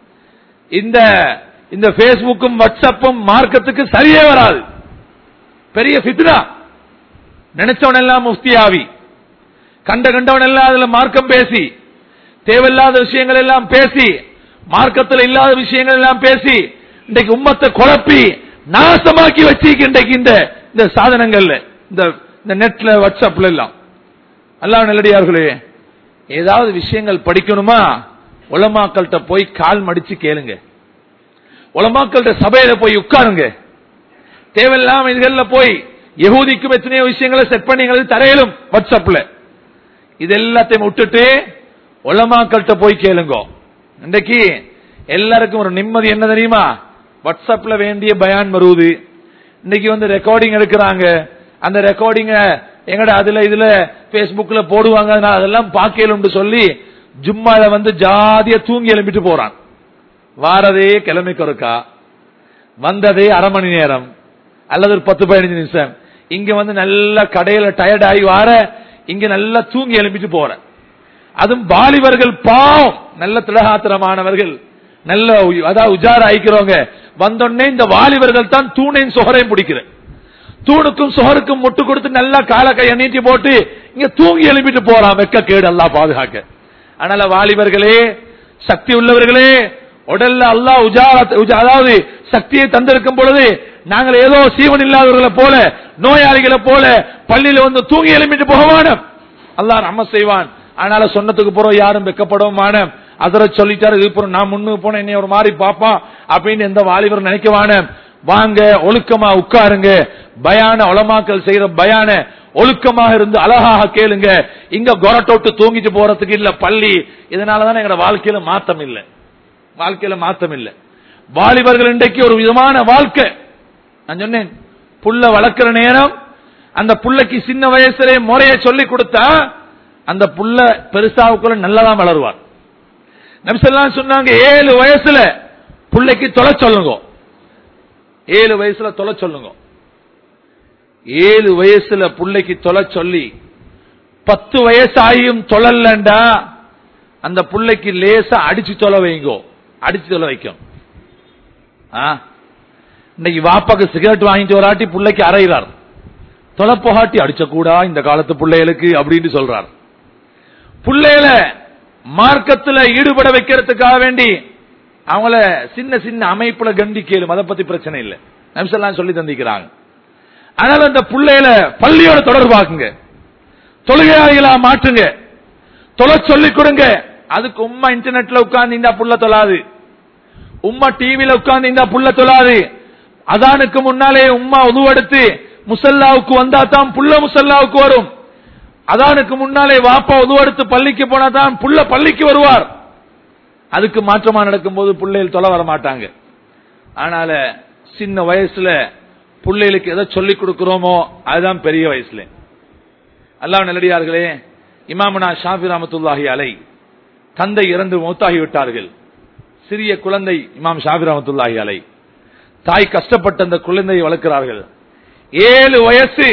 இந்த இந்த பேஸ்புக்கும் வாட்ஸ்அப்பும் மார்க்கத்துக்கு சரியே வராது பெரிய ஃபித்னா நினைச்சவன் எல்லாம் முஃப்தியாவி கண்ட கண்டவன் எல்லாம் அதுல மார்க்கம் பேசி தேவையில்லாத விஷயங்கள் எல்லாம் பேசி மார்க்கத்தில் இல்லாத விஷயங்கள் எல்லாம் பேசி இன்றைக்கு உம்மத்தை குழப்பி நாசமாக்கி வச்சிருக்கு இன்றைக்கு இந்த இந்த சாதனங்கள்ல இந்த இந்த நெட்ல வாட்ஸ்அப்ல எல்லாம் அல்லாஹ் நல்லடியார்களே ஏதாவது விஷயங்கள் படிக்கணுமா உலமாக்கள்கிட்ட போய் கால் மடிச்சு கேளுங்க உலமாக்கள்கிட்ட சபையில போய் உட்காருங்க தேவையில்லாம இதுகள்ல போய் யகூதிக்கும் எத்தனையோ விஷயங்களை செட் பண்ணி எங்களுக்கு தரையிலும் வாட்ஸ்அப்ல இது எல்லாத்தையும் விட்டுட்டு உலமாக்கள்கிட்ட போய் கேளுங்க இன்றைக்கு எல்லாருக்கும் ஒரு நிம்மதி என்ன தெரியுமா வாட்ஸ்அப்ல வேண்டிய பயான் வருவது இன்னைக்கு வந்து ரெக்கார்டிங் எடுக்கிறாங்க அந்த ரெக்கார்டிங்க எங்கட அதுல இதுல பேஸ்புக்ல போடுவாங்க நான் அதெல்லாம் பார்க்கலும்னு சொல்லி ஜும்மால வந்து ஜாதிய தூங்கி எழுப்பிட்டு போறான் வாரதே கிழமைக்கு ஒருக்கா வந்ததே அரை மணி நேரம் அல்லது ஒரு பத்து பதினஞ்சு நிமிஷம் இங்க வந்து நல்லா கடையில டயர்ட் ஆகி வார இங்க நல்லா தூங்கி எழுப்பிட்டு போற அதுவும் வாலிபர்கள் பாவம் நல்ல திலகாத்திரமானவர்கள் நல்ல உ- அதாவது உஜார ஆயிக்கிறவங்க வந்தோடனே இந்த வாலிபர்கள் தான் தூணையும் சுகரையும் பிடிக்கிற தூணுக்கும் சுகருக்கும் முட்டு கொடுத்து நல்லா கால கைய நீட்டி போட்டு இங்க தூங்கி எழுப்பிட்டு போறான் வெக்க கேடு எல்லாம் பாதுகாக்க அதனால வாலிபர்களே சக்தி உள்ளவர்களே உடல்ல அல்லாஹ் உஜார உஜா- அதாவது சக்தியை தந்திருக்கும் பொழுது நாங்கள் ஏதோ சீவன் இல்லாதவர்களை போல நோயாளிகளை போல பள்ளியில வந்து தூங்கி எழுப்பிட்டு போக வேணும் அல்லாஹ் ரஹ்ம செய்வான் அதனால சொன்னதுக்கு பிறகு யாரும் வெக்கப்படவும் மானம் அதர சொல்லிட்டாரு இது பிறகு நான் முன்னுக்கு போன என்னை ஒரு மாதிரி பாப்பான் அப்படின்னு எந்த வாலிபர் நினைக்க வானம் வாங்க ஒழுக்கமா உட்காருங்க பயான உலமாக்கல் செய்யற பயான ஒழுக்கமாக இருந்து அழகாக கேளுங்க இங்க கொரட்டோட்டு தூங்கிட்டு போறதுக்கு இல்ல பள்ளி இதனாலதான் எங்க வாழ்க்கையில மாத்தம் இல்லை வாழ்க்கையில மாத்தம் இல்லை வாலிபர்கள் இன்றைக்கு ஒரு விதமான வாழ்க்கை நான் சொன்னேன் புள்ள வளர்க்கிற நேரம் அந்த புள்ளைக்கு சின்ன வயசுல முறைய சொல்லி கொடுத்தா அந்த புள்ள பெருசாவுக்குள்ள நல்லதான் வளருவார் நபிசல்லாம் சொன்னாங்க ஏழு வயசுல புள்ளைக்கு தொலை சொல்லுங்க ஏழு வயசுல தொலை சொல்லுங்க ஏழு வயசுல புள்ளைக்கு தொலை சொல்லி பத்து வயசு ஆகியும் தொழலண்டா அந்த புள்ளைக்கு லேசா அடிச்சு தொலை வைங்கோ அடிச்சு தொலை வைக்கும் ஆ? இன்னைக்கு வாப்பாக்கு சிகரெட் வாங்கிட்டு வராட்டி புள்ளைக்கு அறைகிறார் தொலை புகாட்டி அடிச்ச கூடா இந்த காலத்து பிள்ளைகளுக்கு அப்படின்னு சொல்றார் பிள்ளைகளை மார்க்கத்துல ஈடுபட வைக்கிறதுக்காக வேண்டி அவங்கள சின்ன சின்ன அமைப்புல கண்டிக்கலும் அதை பத்தி பிரச்சனை இல்லை நம்செல்லாம் சொல்லி தந்திக்கிறாங்க அதனால அந்த பிள்ளைகளை பள்ளியோட தொடர்பாக்குங்க தொழுகையாளிகளா மாற்றுங்க தொலை சொல்லி கொடுங்க அதுக்கு உம்மா இன்டர்நெட்ல உட்கார்ந்து இந்த புள்ள தொழாது உம்மா டிவில உட்கார்ந்து இந்த புள்ள தொழாது அதானுக்கு முன்னாலே உம்மா உதுவெடுத்து முசல்லாவுக்கு வந்தா தான் புள்ள முசல்லாவுக்கு வரும் அதானுக்கு முன்னாலே வாப்பா உதுவெடுத்து பள்ளிக்கு போனா தான் புள்ள பள்ளிக்கு வருவார் அதுக்கு மாற்றமா நடக்கும்போது பிள்ளைகள் தொலை வர மாட்டாங்க அதனால சின்ன வயசுல பிள்ளைகளுக்கு எதை சொல்லிக் கொடுக்கிறோமோ அதுதான் பெரிய வயசுல அல்லாஹ் நல்லடியார்களே இமாமனா ஷாஃபி ரஹமத்துல்லாஹி அலை தந்தை இறந்து மௌத்தாகி விட்டார்கள் சிறிய குழந்தை இமாம் ஷாஃபி ரஹமத்துல்லாஹி அலை தாய் கஷ்டப்பட்ட அந்த குழந்தையை வளர்க்கிறார்கள் ஏழு வயசு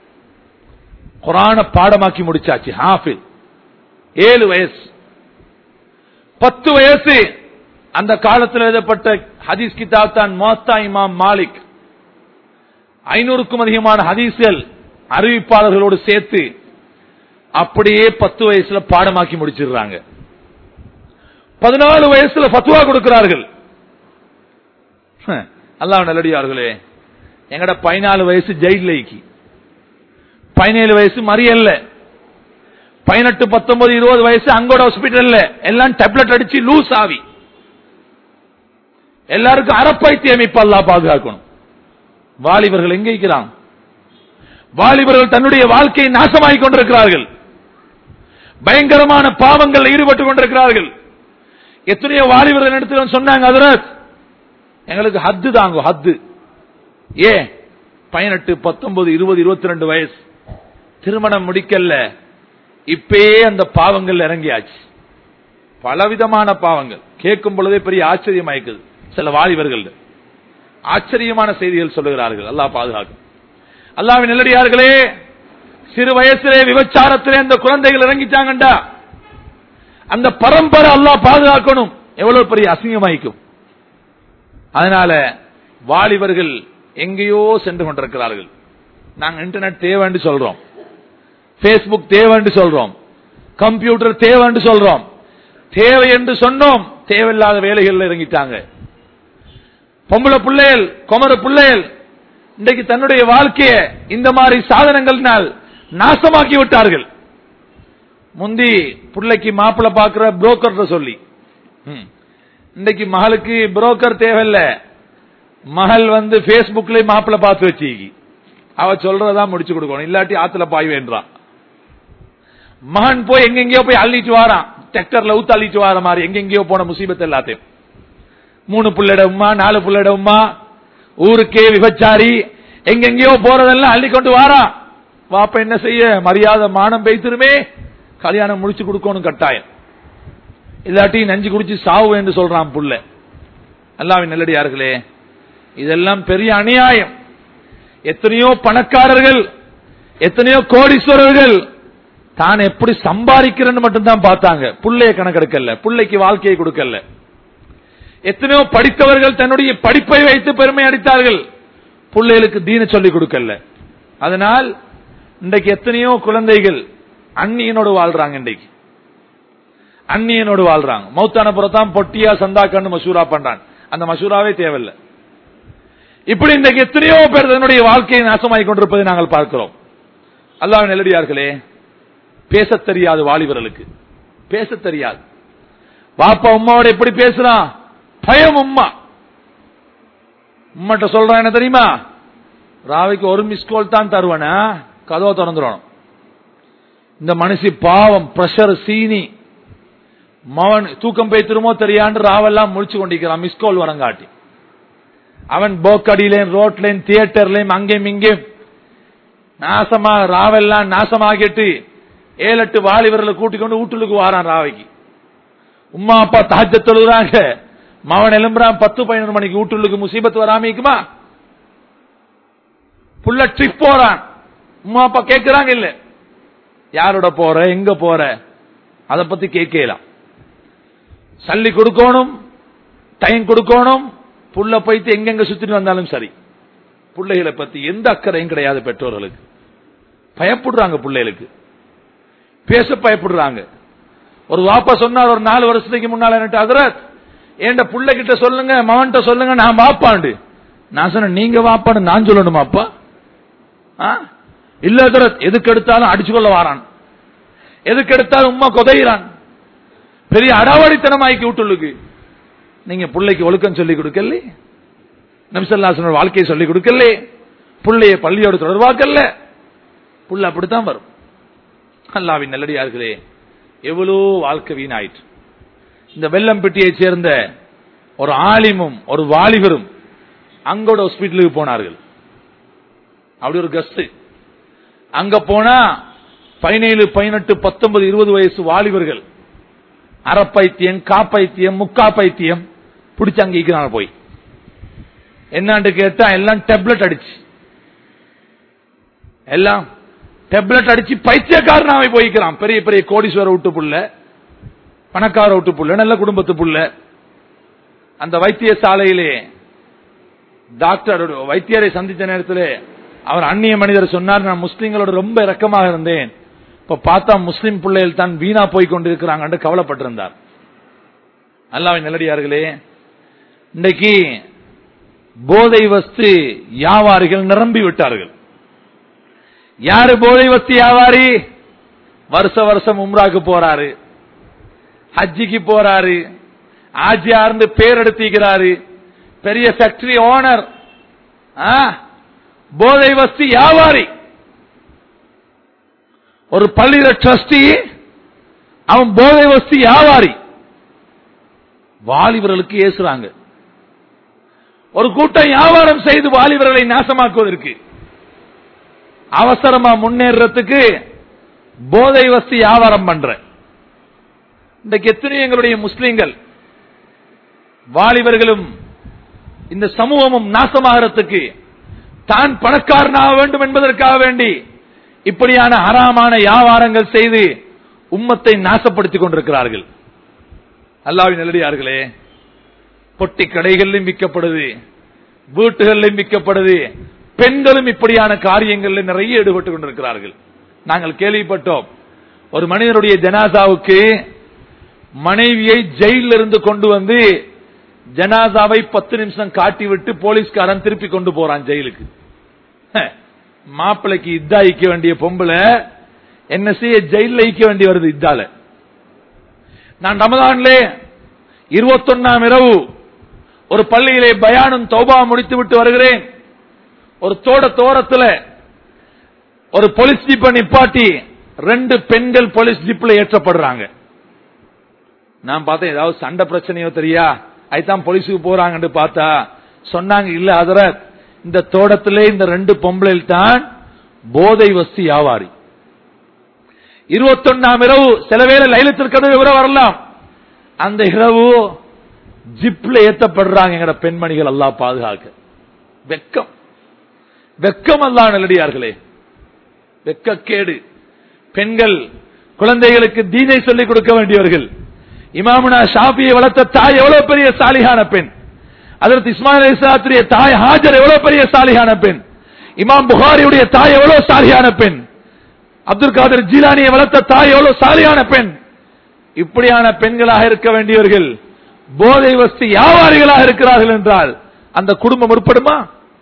குரான பாடமாக்கி முடிச்சாச்சு ஹாஃபில் ஏழு வயசு பத்து வயசு அந்த காலத்தில் எழுதப்பட்ட ஹதீஸ் கிதாப் தான் மோத்தா இமாம் மாலிக் ஐநூறுக்கும் அதிகமான ஹதீஸ்கள் அறிவிப்பாளர்களோடு சேர்த்து அப்படியே பத்து வயசுல பாடமாக்கி முடிச்சிடுறாங்க பதினாலு வயசுல ஃபத்துவா கொடுக்கிறார்கள் அல்லாஹ் நல்லடியார்களே எங்கட பதினாலு வயசு ஜெயிலைக்கு பதினேழு வயசு மறியல்ல பதினெட்டு பத்தொன்பது இருபது வயசு அங்கோட ஹாஸ்பிட்டல்ல எல்லாம் டேப்லெட் அடிச்சு லூஸ் ஆவி எல்லாருக்கும் அறப்பைத்தியம் இப்ப அல்லா பாதுகாக்கணும் வாலிபர்கள் எங்க இருக்கிறான் வாலிபர்கள் தன்னுடைய வாழ்க்கையை நாசமாகிக் கொண்டிருக்கிறார்கள் பயங்கரமான பாவங்கள் ஈடுபட்டுக் கொண்டிருக்கிறார்கள் எத்தனையோ வாலிபர்கள் இடத்துல சொன்னாங்க அதரத் எங்களுக்கு ஹத்து தாங்க ஹத்து ஏ பதினெட்டு பத்தொன்பது இருபது இருபத்தி ரெண்டு வயசு திருமணம் முடிக்கல இப்பயே அந்த பாவங்கள் இறங்கியாச்சு பலவிதமான பாவங்கள் கேட்கும் பொழுதே பெரிய ஆச்சரியமாய்க்குது சில வாலிபர்கள் ஆச்சரியமான செய்திகள் சொல்லுகிறார்கள் அல்லாஹ் பாதுகாக்கும் அல்லாவின் நெல்லடியார்களே சிறு வயசிலே விபச்சாரத்திலே அந்த குழந்தைகள் இறங்கிட்டாங்கண்டா அந்த பரம்பரை அல்லாஹ் பாதுகாக்கணும் எவ்வளவு பெரிய அசிங்கமாய்க்கும் அதனால வாலிபர்கள் எங்கேயோ சென்று கொண்டிருக்கிறார்கள் நாங்க இன்டர்நெட் தேவைன்னு சொல்றோம் பேஸ்புக் தேவைன்னு சொல்றோம் கம்ப்யூட்டர் தேவைன்னு சொல்றோம் தேவை என்று சொன்னோம் தேவையில்லாத வேலைகள் இறங்கிட்டாங்க பொம்பளை பிள்ளைகள் குமர பிள்ளைகள் இன்றைக்கு தன்னுடைய வாழ்க்கையை இந்த மாதிரி சாதனங்கள்னால் நாசமாக்கி விட்டார்கள் முந்தி பிள்ளைக்கு மாப்பிள்ள பாக்குற புரோக்கர் சொல்லி ம். இன்றைக்கு மகளுக்கு புரோக்கர் தேவையில்ல மகள் வந்து பேஸ்புக்ல மாப்பிள்ள பார்த்து வச்சு அவ சொல்றதா முடிச்சு கொடுக்கணும் இல்லாட்டி ஆத்துல பாய் வேண்டான் மகன் போய் எங்கெங்கயோ போய் அள்ளிட்டு வாரான் டிராக்டர்ல ஊத்து அள்ளிட்டு வார மாதிரி எங்கெங்கயோ போன முசீபத் எல்லாத்தையும் மூணு புள்ளட உமா நாலு புள்ளட உமா ஊருக்கே விபச்சாரி எங்கெங்கயோ போறதெல்லாம் அள்ளி கொண்டு வாரான் வாப்ப என்ன செய்ய மரியாதை மானம் பெய்திருமே கல்யாணம் முடிச்சு கொடுக்கணும் கட்டாயம் இல்லாட்டி நஞ்சு குடிச்சு சாவு என்று சொல்றான் புள்ள அல்லாவின் நல்லடியார்களே இதெல்லாம் பெரிய அநியாயம் எத்தனையோ பணக்காரர்கள் எத்தனையோ கோடீஸ்வரர்கள் தான் எப்படி சம்பாதிக்கிறேன்னு மட்டும்தான் பார்த்தாங்க புள்ளைய கணக்கெடுக்கல புள்ளைக்கு வாழ்க்கையை கொடுக்கல எத்தனையோ படித்தவர்கள் தன்னுடைய படிப்பை வைத்து பெருமை அடித்தார்கள் பிள்ளைகளுக்கு தீன சொல்லிக் கொடுக்கல அதனால் இன்றைக்கு எத்தனையோ குழந்தைகள் அந்நியனோடு வாழ்றாங்க இன்றைக்கு அந்நியனோடு வாழ்றாங்க மௌத்தான புறத்தான் பொட்டியா சந்தாக்கன்னு மசூரா பண்றான் அந்த மசூராவே தேவையில்லை இப்படி இன்றைக்கு எத்தனையோ பேர் தன்னுடைய வாழ்க்கையை நாசமாகிக் கொண்டிருப்பதை நாங்கள் பார்க்கிறோம் அல்லாஹ் நெல்லடியார்களே பேசத் தெரியாது வாலிபர்களுக்கு பேசத் தெரியாது பாப்பா உமாவோட எப்படி பேசுறான் பயம் உம்மா உம்மாட்ட சொல்றான் என்ன தெரியுமா ராவைக்கு ஒரு மிஸ் கால் தான் தருவனா கதவை திறந்துடணும் இந்த மனுஷி பாவம் பிரஷர் சீனி மவன் தூக்கம் பேத்துருமோ தெரியாண்டு ராவெல்லாம் முழிச்சு கொண்டிருக்கிறான் மிஸ்கால் வரங்காட்டி அவன் போக்கடியிலேயும் ரோட்லயும் தியேட்டர்லயும் அங்கேயும் இங்கேயும் நாசமா ராவெல்லாம் நாசமாகிட்டு ஏழு எட்டு வாலிபர்களை கூட்டிக் கொண்டு வீட்டுக்கு வாரான் ராவைக்கு உம்மா அப்பா தாஜ தொழுகிறாங்க மவன் எலும்புறான் பத்து பதினொரு மணிக்கு வீட்டுக்கு முசீபத்து வராமிக்குமா புள்ள ட்ரிப் போறான் உம்மா அப்பா கேட்கிறாங்க இல்ல யாரோட போற எங்க போற அத பத்தி கேட்கலாம் சல்லி கொடுக்கணும் டைம் கொடுக்கணும் புள்ள போயிட்டு எங்கெங்க சுத்திட்டு வந்தாலும் சரி பிள்ளைகளை பத்தி எந்த அக்கறையும் கிடையாது பெற்றோர்களுக்கு பயப்படுறாங்க பிள்ளைகளுக்கு பேச பயப்படுறாங்க ஒரு வாப்பா சொன்னார் ஒரு நாலு வருஷத்துக்கு முன்னால என்ன அதரத் என் புள்ள கிட்ட சொல்லுங்க மவன்கிட்ட சொல்லுங்க நான் வாப்பாண்டு நான் சொன்னேன் நீங்க வாப்பான்னு நான் சொல்லணுமா அப்பா ஆ? இல்ல அதரத் எதுக்கு எடுத்தாலும் அடிச்சு கொள்ள வாரான் எதுக்கு எடுத்தாலும் உமா கொதையிறான் பெரிய அடாவடித்தனமாக்கி விட்டுள்ளுக்கு நீங்க பிள்ளைக்கு ஒழுக்கம் சொல்லி கொடுக்கல நம்சல்லாசனோட வாழ்க்கையை சொல்லி கொடுக்கல பிள்ளைய பள்ளியோடு தொடர்பாக்கல்ல புள்ள அப்படித்தான் வரும் அல்லாவின் நல்லடியார்களே எவ்வளோ வாழ்க்கை வீணாயிற்று இந்த வெள்ளம்பட்டியை சேர்ந்த ஒரு ஆலிமும் ஒரு வாலிபரும் அங்கோட ஹாஸ்பிட்டலுக்கு போனார்கள் அப்படி ஒரு கஸ்ட் அங்க போனா பதினேழு பதினெட்டு பத்தொன்பது இருபது வயசு வாலிபர்கள் அறப்பைத்தியம் காப்பைத்தியம் முக்கா பைத்தியம் பிடிச்சு அங்க இருக்கிறாங்க போய் என்னான்னு கேட்டா எல்லாம் டெப்லெட் அடிச்சு எல்லாம் டெப்லெட் அடிச்சு பைத்தியக்காரனாவே போய்க்கிறான் பெரிய பெரிய கோடீஸ்வர விட்டு புள்ள பணக்கார விட்டு புள்ள நல்ல குடும்பத்து புள்ள அந்த வைத்தியசாலையிலே டாக்டர் வைத்தியரை சந்தித்த நேரத்தில் அவர் அந்நிய மனிதர் சொன்னார் நான் முஸ்லிம்களோட ரொம்ப இரக்கமாக இருந்தேன் இப்ப பார்த்தா முஸ்லிம் பிள்ளைகள் தான் வீணா போய் கொண்டிருக்கிறாங்க கவலைப்பட்டிருந்தார் அல்லாவின் நல்லடியார்களே இன்னைக்கு போதை வஸ்து வியாபாரிகள் நிரம்பி விட்டார்கள் யாரு போதை வஸ்து வியாபாரி வருஷ வருஷம் உம்ராக்கு போறாரு ஹஜ்ஜிக்கு போறாரு ஆஜியார்ந்து பேர் எடுத்திக்கிறாரு பெரிய ஃபேக்டரி ஓனர் போதை வஸ்து வியாபாரி ஒரு பள்ளியில ட்ரஸ்டி அவன் போதை வஸ்து வியாபாரி வாலிபர்களுக்கு ஏசுறாங்க ஒரு கூட்டம் வியாபாரம் செய்து வாலிபர்களை நாசமாக்குவதற்கு அவசரமா முன்னேறதுக்கு போதை வஸ்து வியாபாரம் பண்ற இன்றைக்கு எத்தனையோ எங்களுடைய முஸ்லிம்கள் வாலிபர்களும் இந்த சமூகமும் நாசமாகிறதுக்கு தான் பணக்காரனாக வேண்டும் என்பதற்காக வேண்டி இப்படியான ஹராமான வியாபாரங்கள் செய்து உம்மத்தை நாசப்படுத்திக் கொண்டிருக்கிறார்கள் அல்லாவின் நல்லடியார்களே பொட்டி கடைகளிலும் விற்கப்படுது வீட்டுகளிலும் விற்கப்படுது பெண்களும் இப்படியான காரியங்களில் நிறைய ஈடுபட்டுக் கொண்டிருக்கிறார்கள் நாங்கள் கேள்விப்பட்டோம் ஒரு மனிதனுடைய ஜனாசாவுக்கு மனைவியை ஜெயிலில் இருந்து கொண்டு வந்து ஜனாசாவை பத்து நிமிஷம் காட்டிவிட்டு போலீஸ்காரன் திருப்பி கொண்டு போறான் ஜெயிலுக்கு மாப்பிளைக்கு இத்தா ஈக்க வேண்டிய பொம்பளை என்ன செய்ய ஜெயில ஈக்க வேண்டி வருது இத்தால நான் ரமதான்ல இருபத்தொன்னாம் இரவு ஒரு பள்ளியிலே பயானும் தௌபா முடித்து விட்டு வருகிறேன் ஒரு தோட தோரத்துல ஒரு போலீஸ் ஜீப்பை நிப்பாட்டி ரெண்டு பெண்கள் போலீஸ் ஜீப்ல ஏற்றப்படுறாங்க நான் பார்த்தேன் ஏதாவது சண்டை பிரச்சனையோ தெரியா அதுதான் போலீஸுக்கு போறாங்கன்னு பார்த்தா சொன்னாங்க இல்ல அதர இந்த தோட்டத்திலே இந்த ரெண்டு பொம்பளையில் தான் போதை வஸ்து வியாபாரி இருபத்தொன்னாம் இரவு சில வேளை லைலத்திற்கு விவரம் வரலாம் அந்த இரவு ஜிப்ல ஏத்தப்படுறாங்க எங்கட பெண்மணிகள் எல்லாம் பாதுகாக்க வெக்கம் வெக்கம் அல்லா நல்லடியார்களே வெக்கக்கேடு பெண்கள் குழந்தைகளுக்கு தீனை சொல்லிக் கொடுக்க வேண்டியவர்கள் இமாமுனா ஷாபியை வளர்த்த தாய் எவ்வளவு பெரிய சாலிகான பெண் அதற்கு இஸ்மாயில் இஸ்லாத்துடைய தாய் ஹாஜர் எவ்வளவு பெரிய சாலிகான பெண் இமாம் புகாரியுடைய தாய் எவ்வளவு சாலியான பெண் அப்துல் காதர் ஜீலானியை வளர்த்த தாய் எவ்வளவு சாலியான பெண் இப்படியான பெண்களாக இருக்க வேண்டியவர்கள் போதை வஸ்து வியாபாரிகளாக இருக்கிறார்கள் என்றால் அந்த குடும்பம் உட்படுமா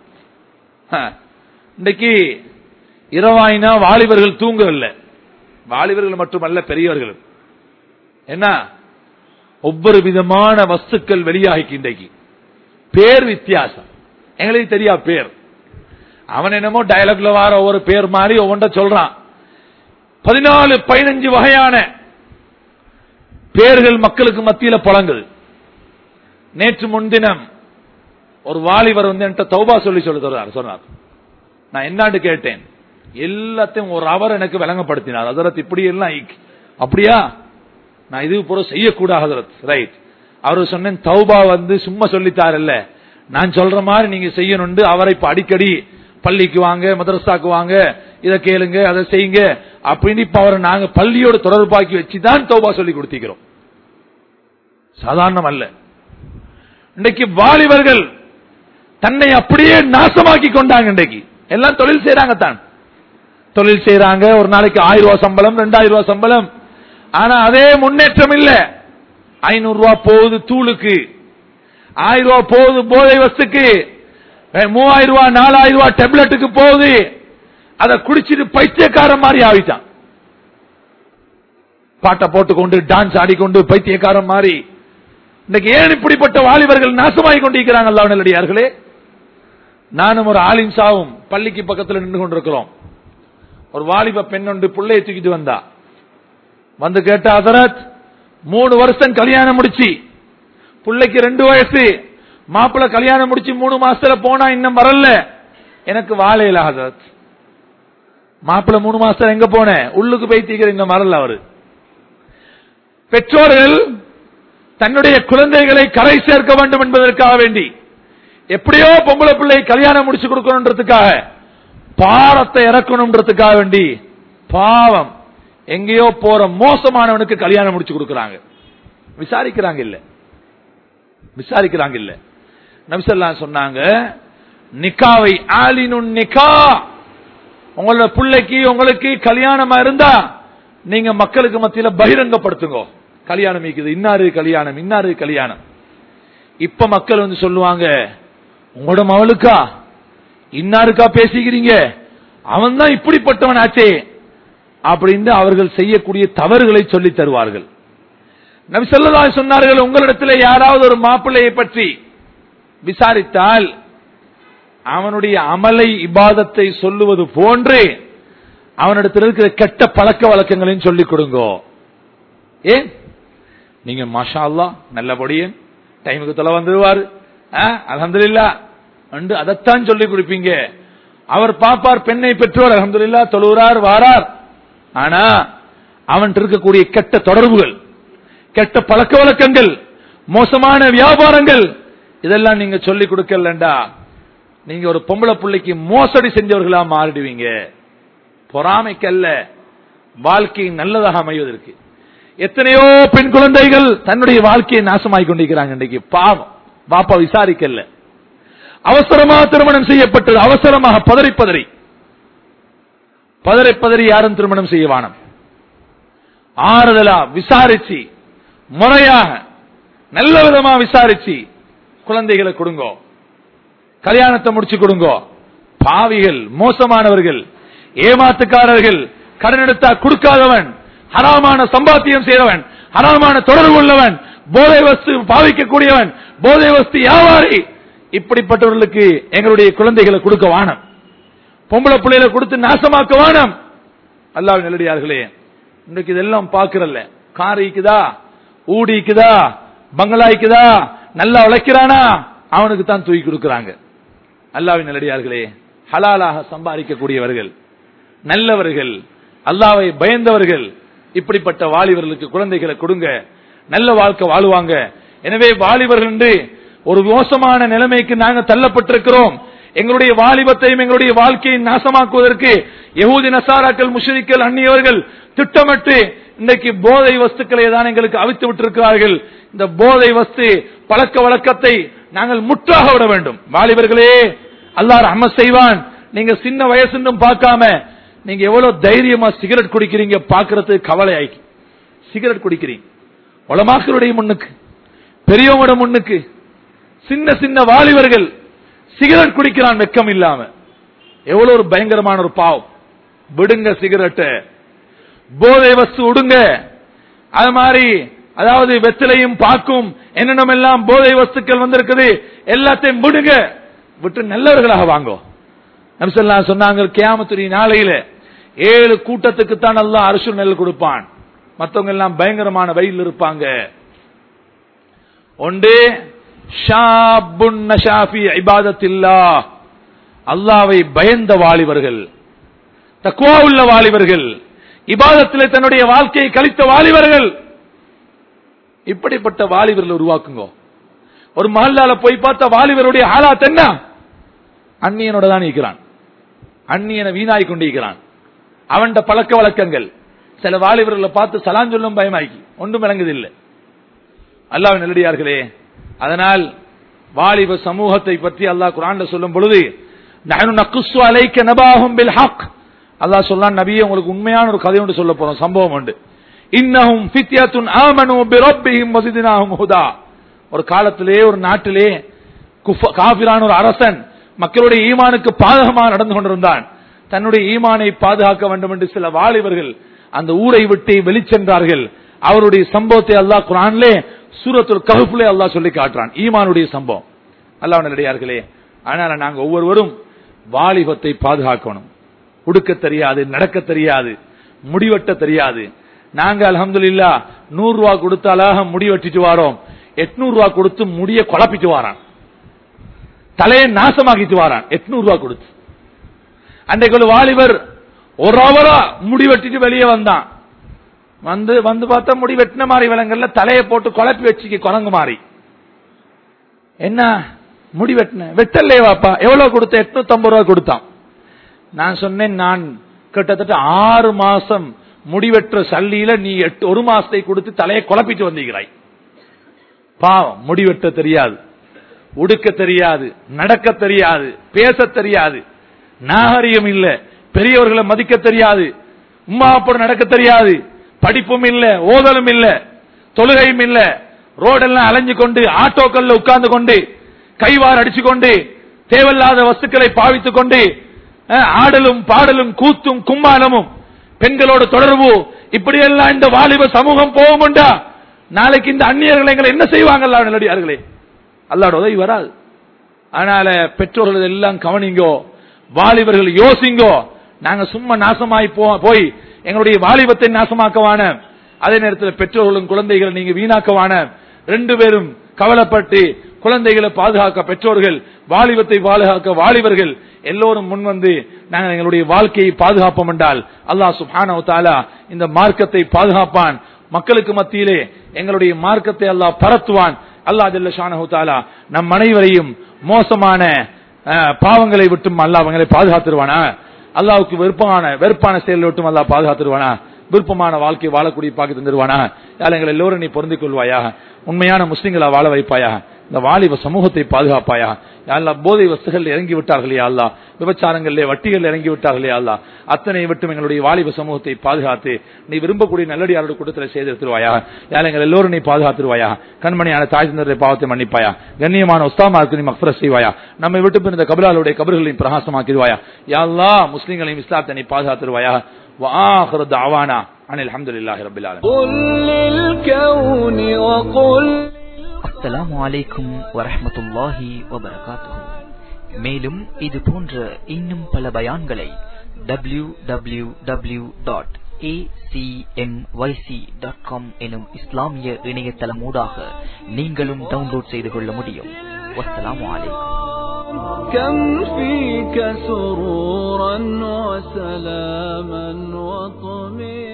இன்னைக்கு இரவாயினா வாலிபர்கள் தூங்கவில்லை வாலிபர்கள் மட்டுமல்ல பெரியவர்கள் என்ன ஒவ்வொரு விதமான வஸ்துக்கள் வெளியாகி இன்றைக்கு பேர் வித்தியாசம் எங்களுக்கு தெரியா பேர் அவன் என்னமோ டயலாக்ல வார ஒவ்வொரு பேர் மாதிரி ஒவ்வொன்ற சொல்றான் பதினாலு பதினஞ்சு வகையான பேர்கள் மக்களுக்கு மத்தியில புழங்குது நேற்று முன்தினம் ஒரு வாலிபர் வந்து என்கிட்ட தௌபா சொல்லி சொல்லி தருவார் சொன்னார் நான் என்னான்னு கேட்டேன் எல்லாத்தையும் ஒரு அவர் எனக்கு விளங்கப்படுத்தினார் ஹசரத் இப்படி எல்லாம் ஐக்- அப்படியா நான் இது பூரா செய்யக்கூடாது ஹசரத் ரைட் அவரு சொன்னேன் தௌபா வந்து சும்மா சொல்லித்தாரல்ல நான் சொல்ற மாதிரி நீங்க செய்யணும்னு அவரை இப்ப அடிக்கடி பள்ளிக்கு வாங்க மதரசாக்கு வாங்க இதை கேளுங்க அதை செய்யுங்க அப்படின்னு இப்ப அவரை நாங்க பள்ளியோட தொடர்பாக்கி வச்சு தான் தௌபா சொல்லி கொடுத்திக்கிறோம் சாதாரணம் அல்ல இன்னைக்கு வாலிபர்கள் தன்னை அப்படியே நாசமாக்கி கொண்டாங்க இன்றைக்கு எல்லாம் தொழில் செய்யறாங்க தான் தொழில் செய்யறாங்க ஒரு நாளைக்கு ஆயிரம் ரூபாய் சம்பளம் ரெண்டாயிரம் ரூபாய் சம்பளம் ஆனா அதே முன்னேற்றம் இல்ல ஐநூறு ரூபாய் போகுது தூளுக்கு ஆயிரம் ரூபாய் போகுது போதை வஸ்துக்கு அஹ், மூவாயிரம் ரூபாய் நாலாயிரம் ரூபாய் டெப்லெட்டுக்கு போகுது அதை குடிச்சிட்டு பைத்தியக்காரன் மாதிரி ஆகிட்டான் பாட்டை போட்டுக்கொண்டு டான்ஸ் ஆடிக்கொண்டு பைத்தியக்காரன் மாதிரி இன்னைக்கு ஏன் இப்படிப்பட்ட வாலிபர்கள் நாசமாகி கொண்டிருக்கிறாங்க அல்லாஹ் நல்லடியார்களே நானும் ஒரு ஆலிம் சாவும் பள்ளிக்கு பக்கத்தில் நின்று கொண்டிருக்கிறோம் ஒரு வாலிப பெண் ஒன்று பிள்ளையை தூக்கிட்டு வந்தா வந்து கேட்டா அதரத் மூணு வருஷம் கல்யாணம் முடிச்சு பிள்ளைக்கு ரெண்டு வயசு மாப்பிள்ளை கல்யாணம் முடிச்சு மூணு மாசத்துல போனா இன்னும் வரல எனக்கு வாழையில ஹசரத் மாப்பிள்ளை மூணு மாசத்துல எங்க போனேன் உள்ளுக்கு போய் தீக்கிற இன்னும் வரல அவரு பெற்றோர்கள் தன்னுடைய குழந்தைகளை கரை சேர்க்க வேண்டும் என்பதற்காக வேண்டி எப்படியோ பொம்பளை பிள்ளை கல்யாணம் முடிச்சு கொடுக்கணுன்றதுக்காக பாரத்தை இறக்கணும்ன்றதுக்காக வேண்டி பாவம் எங்கேயோ போற மோசமானவனுக்கு கல்யாணம் முடிச்சு கொடுக்கறாங்க விசாரிக்கிறாங்க இல்ல விசாரிக்கிறாங்க இல்ல நபிசல்லா சொன்னாங்க நிக்காவை ஆலினுன் நிக்கா உங்களோட பிள்ளைக்கு உங்களுக்கு கல்யாணமா இருந்தா நீங்க மக்களுக்கு மத்தியில பகிரங்கப்படுத்துங்க கல்யாணம் இருக்குது இன்னாரு கல்யாணம் இன்னாரு கல்யாணம் இப்ப மக்கள் வந்து சொல்லுவாங்க உங்களோட மவளுக்கா இன்னாருக்கா பேசிக்கிறீங்க அவன் தான் இப்படிப்பட்டவன் ஆச்சே அப்படின்னு அவர்கள் செய்யக்கூடிய தவறுகளை சொல்லி தருவார்கள் நபி ஸல்லல்லாஹு அலைஹி சொன்னார்கள் உங்களிடத்தில் யாராவது ஒரு மாப்பிள்ளையை பற்றி விசாரித்தால் அவனுடைய அமலை இபாதத்தை சொல்லுவது போன்று அவனிடத்தில் இருக்கிற கெட்ட பழக்க வழக்கங்களையும் சொல்லிக் கொடுங்கோ ஏன் நீங்க மாஷா அல்லாஹ் நல்லபடியே டைமுக்கு தொலை வந்துருவாரு அலமதுல்லா என்று அதைத்தான் சொல்லிக் கொடுப்பீங்க அவர் பாப்பார் பெண்ணை பெற்றோர் அலமதுல்லா தொழுகிறார் வாரார் ஆனா அவன் இருக்கக்கூடிய கெட்ட தொடர்புகள் கெட்ட பழக்க வழக்கங்கள் மோசமான வியாபாரங்கள் இதெல்லாம் நீங்க சொல்லிக் கொடுக்கலண்டா நீங்க ஒரு பொம்பளை பிள்ளைக்கு மோசடி செஞ்சவர்களா மாறிடுவீங்க பொறாமைக்கல்ல வாழ்க்கை நல்லதாக அமைவதற்கு எத்தனையோ பெண் குழந்தைகள் தன்னுடைய வாழ்க்கையை நாசமாய் கொண்டிருக்கிறாங்க இன்றைக்கு பாவம் பாப்பா விசாரிக்கல அவசரமாக திருமணம் செய்யப்பட்டது அவசரமாக பதறி பதறி பதறி பதறி யாரும் திருமணம் செய்ய வானம் ஆறுதலா விசாரிச்சு முறையாக நல்ல விதமா விசாரிச்சு குழந்தைகளை கொடுங்கோ கல்யாணத்தை முடிச்சு கொடுங்கோ பாவிகள் மோசமானவர்கள் ஏமாத்துக்காரர்கள் கடன் எடுத்தா கொடுக்காதவன் ஹராமான சம்பாத்தியம் செய்தவன் ஹராமான தொடர்பு உள்ளவன் போதை வஸ்து பாவிக்கக்கூடியவன் போதை வஸ்து வியாபாரி இப்படிப்பட்டவர்களுக்கு எங்களுடைய குழந்தைகளை கொடுக்க வானம் பொம்பளை பிள்ளைகளை கொடுத்து நாசமாக்க வானம் அல்லாஹ் நெல்லடியார்களே இன்றைக்கு இதெல்லாம் பாக்குறல்ல கார் இருக்குதா ஊடி இருக்குதா பங்களா இருக்குதா நல்லா உழைக்கிறானா அவனுக்கு தான் தூக்கி கொடுக்கறாங்க அல்லாவின் நல்லடியார்களே ஹலாலாக சம்பாதிக்கக்கூடியவர்கள் நல்லவர்கள் அல்லாவை பயந்தவர்கள் இப்படிப்பட்ட வாலிபர்களுக்கு குழந்தைகளை கொடுங்க நல்ல வாழ்க்கை வாழுவாங்க எனவே வாலிபர்கள் என்று ஒரு மோசமான நிலைமைக்கு நாங்க தள்ளப்பட்டிருக்கிறோம் எங்களுடைய வாலிபத்தையும் எங்களுடைய வாழ்க்கையை நாசமாக்குவதற்கு யகூதி நசாராக்கள் முஷரிக்கள் அந்நியவர்கள் திட்டமிட்டு இன்றைக்கு போதை வஸ்துக்களை தான் எங்களுக்கு அவித்து விட்டிருக்கிறார்கள் இந்த போதை வஸ்து பழக்க வழக்கத்தை நாங்கள் முற்றாக விட வேண்டும் வாலிபர்களே அல்லாஹ் ரஹ்மத் செய்வான் நீங்க சின்ன வயசுன்னும் பார்க்காம நீங்க எவ்வளவு தைரியமா சிகரெட் குடிக்கிறீங்க பாக்குறதுக்கு கவலை ஆகி சிகரெட் குடிக்கிறீங்க உலமாக்களுடைய முன்னுக்கு பெரியவங்களோட முன்னுக்கு சின்ன சின்ன வாலிபர்கள் சிகரெட் குடிக்கிறான் வெக்கம் இல்லாம எவ்வளவு ஒரு பயங்கரமான ஒரு பாவம் விடுங்க சிகரெட்டை போதை வஸ்து விடுங்க அது மாதிரி அதாவது வெத்திலையும் பாக்கும் என்னென்னமெல்லாம் போதை வஸ்துக்கள் வந்திருக்குது எல்லாத்தையும் விடுங்க விட்டு நல்லவர்களாக வாங்கோ நபிசல்லா சொன்னாங்க கியாமத்துடைய நாளையில ஏழு கூட்டத்துக்கு தான் நல்லா அரசு நெல் கொடுப்பான் மத்தவங்க எல்லாம் பயங்கரமான வழியில் இருப்பாங்க ஒன்று ஷாபுன் நஷாஃபி இபாதத்தில்லா அல்லாவை பயந்த வாலிபர்கள் தக்குவா உள்ள வாலிபர்கள் இபாதத்திலே தன்னுடைய வாழ்க்கையை கழித்த வாலிபர்கள் இப்படிப்பட்ட வாலிபர்கள் உருவாக்குங்க ஒரு மஹல்லால போய் பார்த்த வாலிபருடைய ஹாலாத் என்ன அந்நியனோட தான் இருக்கிறான் அந்நியனை வீணாய் கொண்டிருக்கிறான் அவன் பழக்க வழக்கங்கள் சில வாலிபர்களை பார்த்து சலான் சொல்லும் பயமாக்கி ஒன்றும் விளங்குதில்லை அல்லாஹ் நெல்லடியார்களே அதனால் வாலிப சமூகத்தை பற்றி அல்லாஹ் குரான்ல சொல்லும் பொழுது நஹனு நக்குஸ்ஸு அலைக்க நபாஹும் பில் ஹக் அல்லாஹ் சொல்லான் நபியே உங்களுக்கு உண்மையான ஒரு கதை ஒன்று சொல்ல போறோம் சம்பவம் உண்டு இன்னஹும் ஃபித்யத்துன் ஆமனு பிரப்பிஹிம் வஸித்னாஹும் ஹுதா ஒரு காலத்திலே ஒரு நாட்டிலே குஃப- காபிரான ஒரு அரசன் மக்களுடைய ஈமானுக்கு பாதகமாக நடந்து கொண்டிருந்தான் தன்னுடைய ஈமானை பாதுகாக்க வேண்டும் என்று சில வாலிபர்கள் அந்த ஊரை விட்டு வெளிச்சென்றார்கள் அவருடைய சம்பவத்தை அல்லாஹ் குரான்லே சூரத்துல் கஹஃப்லே அல்லாஹ் சொல்லி காட்டுறான் ஈமானுடைய சம்பவம் அல்லாஹ் நல்லடியார்களே அதனால நாங்க ஒவ்வொருவரும் வாலிபத்தை பாதுகாக்கணும் உடுக்க தெரியாது நடக்க தெரியாது முடிவெட்ட தெரியாது நாங்க அல்ஹம்துலில்லா நூறு ரூபா கொடுத்து அழகா முடி வெட்டிட்டு வாரோம் எட்நூறு ரூபா கொடுத்து முடிய குழப்பிட்டு வாரான் தலையை நாசமாக்கிட்டு வாரான் எட்நூறு ரூபா கொடுத்து அன்றைக்கு ஒரு வாலிபர் ஒரு அவரா முடி வெட்டிட்டு வெளியே வந்தான் வந்து வந்து பார்த்தா முடி வெட்டின மாதிரி விலங்கல்ல தலையை போட்டு குழப்பி வச்சுக்க குரங்கு மாதிரி என்ன முடி வெட்டின வெட்டல்லே வாப்பா எவ்வளவு கொடுத்த எட்நூத்தி ஐம்பது ரூபா கொடுத்தான் நான் சொன்னேன் நான் கிட்டத்தட்ட ஆறு மாசம் முடிவெற்ற சல்லியில நீ எட்டு ஒரு மாசத்தை கொடுத்து தலையை குழப்பிட்டு வந்திருக்கிறாய் பாவம் முடிவெட்ட தெரியாது உடுக்க தெரியாது நடக்க தெரியாது பேச தெரியாது நாகரிகம் இல்ல பெரியவர்களை மதிக்க தெரியாது உம்மா அப்படி நடக்க தெரியாது படிப்பும் இல்ல ஓதலும் இல்ல தொழுகையும் இல்ல ரோடெல்லாம் அலைஞ்சு கொண்டு ஆட்டோக்கள்ல உட்கார்ந்து கொண்டு கைவார் அடிச்சு கொண்டு தேவையில்லாத வஸ்துக்களை பாவித்துக் கொண்டு அஹ், ஆடலும் பாடலும் கூத்தும் கும்மாலமும் பெண்களோட தொடர்பு இப்படியெல்லாம் இந்த வாலிப சமூகம் போகும் கொண்டா நாளைக்கு இந்த அந்நியர்கள் எங்களை என்ன செய்வாங்கல்ல நல்லடியார்களே அல்லாட உதவி வராது அதனால பெற்றோர்கள் எல்லாம் கவனிங்கோ வாலிபர்கள் யோசிங்கோ நாங்க சும்மா நாசமாய் போ- போய் எங்களுடைய வாலிபத்தை நாசமாக்கவான அதே நேரத்தில் பெற்றோர்களும் குழந்தைகளை நீங்க வீணாக்கவான ரெண்டு பேரும் கவலைப்பட்டு குழந்தைகளை பாதுகாக்க பெற்றோர்கள் வாலிபத்தை பாதுகாக்க வாலிபர்கள் எல்லோரும் முன் வந்து நாங்கள் எங்களுடைய வாழ்க்கையை பாதுகாப்போம் என்றால் அல்லாஹ் சுப்ஹானஹு வ தஆலா இந்த மார்க்கத்தை பாதுகாப்பான் மக்களுக்கு மத்தியிலே எங்களுடைய மார்க்கத்தை அல்லாஹ் பரத்துவான் அல்லாஹ் ஜல்ல ஷானஹு தஆலா நம் அனைவரையும் மோசமான அஹ், பாவங்களை விட்டும் அல்லாஹ் அவங்களை பாதுகாத்துருவானா அல்லாஹ்வுக்கு வெறுப்பான வெறுப்பான செயலை விட்டும் அல்லாஹ் பாதுகாத்துருவானா விருப்பமான வாழ்க்கை வாழக்கூடிய பாக்கி தந்துருவானா யாழ் எங்களை எல்லோரும் நீ பொருந்திக் கொள்வாயா உண்மையான முஸ்லிம்களை வாழ வைப்பாயா இந்த வாலிப சமூகத்தை பாதுகாப்பாயா யாழ்லா போதை வஸ்துகள் இறங்கி விட்டார்கள் யா அல்லாஹ் விபச்சாரங்களிலே வட்டிகள் இறங்கி விட்டார்கள் யா அல்லாஹ் அத்தனை விட்டும் எங்களுடைய வாலிப சமூகத்தை பாதுகாத்து நீ விரும்பக்கூடிய நல்லடியாரோட கூட்டத்தில் செய்திருத்துருவாயா யாழ் எங்கள் எல்லோரும் நீ பாதுகாத்துருவாயா கண்மணியான தாய் தந்தருடைய பாவத்தை மன்னிப்பாயா கண்ணியமான உஸ்தாமாருக்கு நீ மக்ஃபர செய்வாயா நம்மை விட்டு பிறந்த கபிலாளுடைய கபர்களையும் பிரகாசமாக்கிடுவாயா யா அல்லாஹ் முஸ்லிம்களையும் இஸ்லாத்தை நீ பாதுகாத்துருவாயா وآخر دعوانا عن الحمد لله رب العالمين قل للكون وقل அஸ்ஸலாமு அலைக்கும் வரஹ்மத்துல்லாஹி வபரகாத்துஹு மேலும் இது போன்ற இன்னும் பல பயான்களை W W W dot dot com எனும் இஸ்லாமிய இணையதளமூடாக நீங்களும் டவுன்லோட் செய்து கொள்ள முடியும் வஸ்ஸலாமு அலைக்கும் كم فيك سرورا وسلاما وطمئنا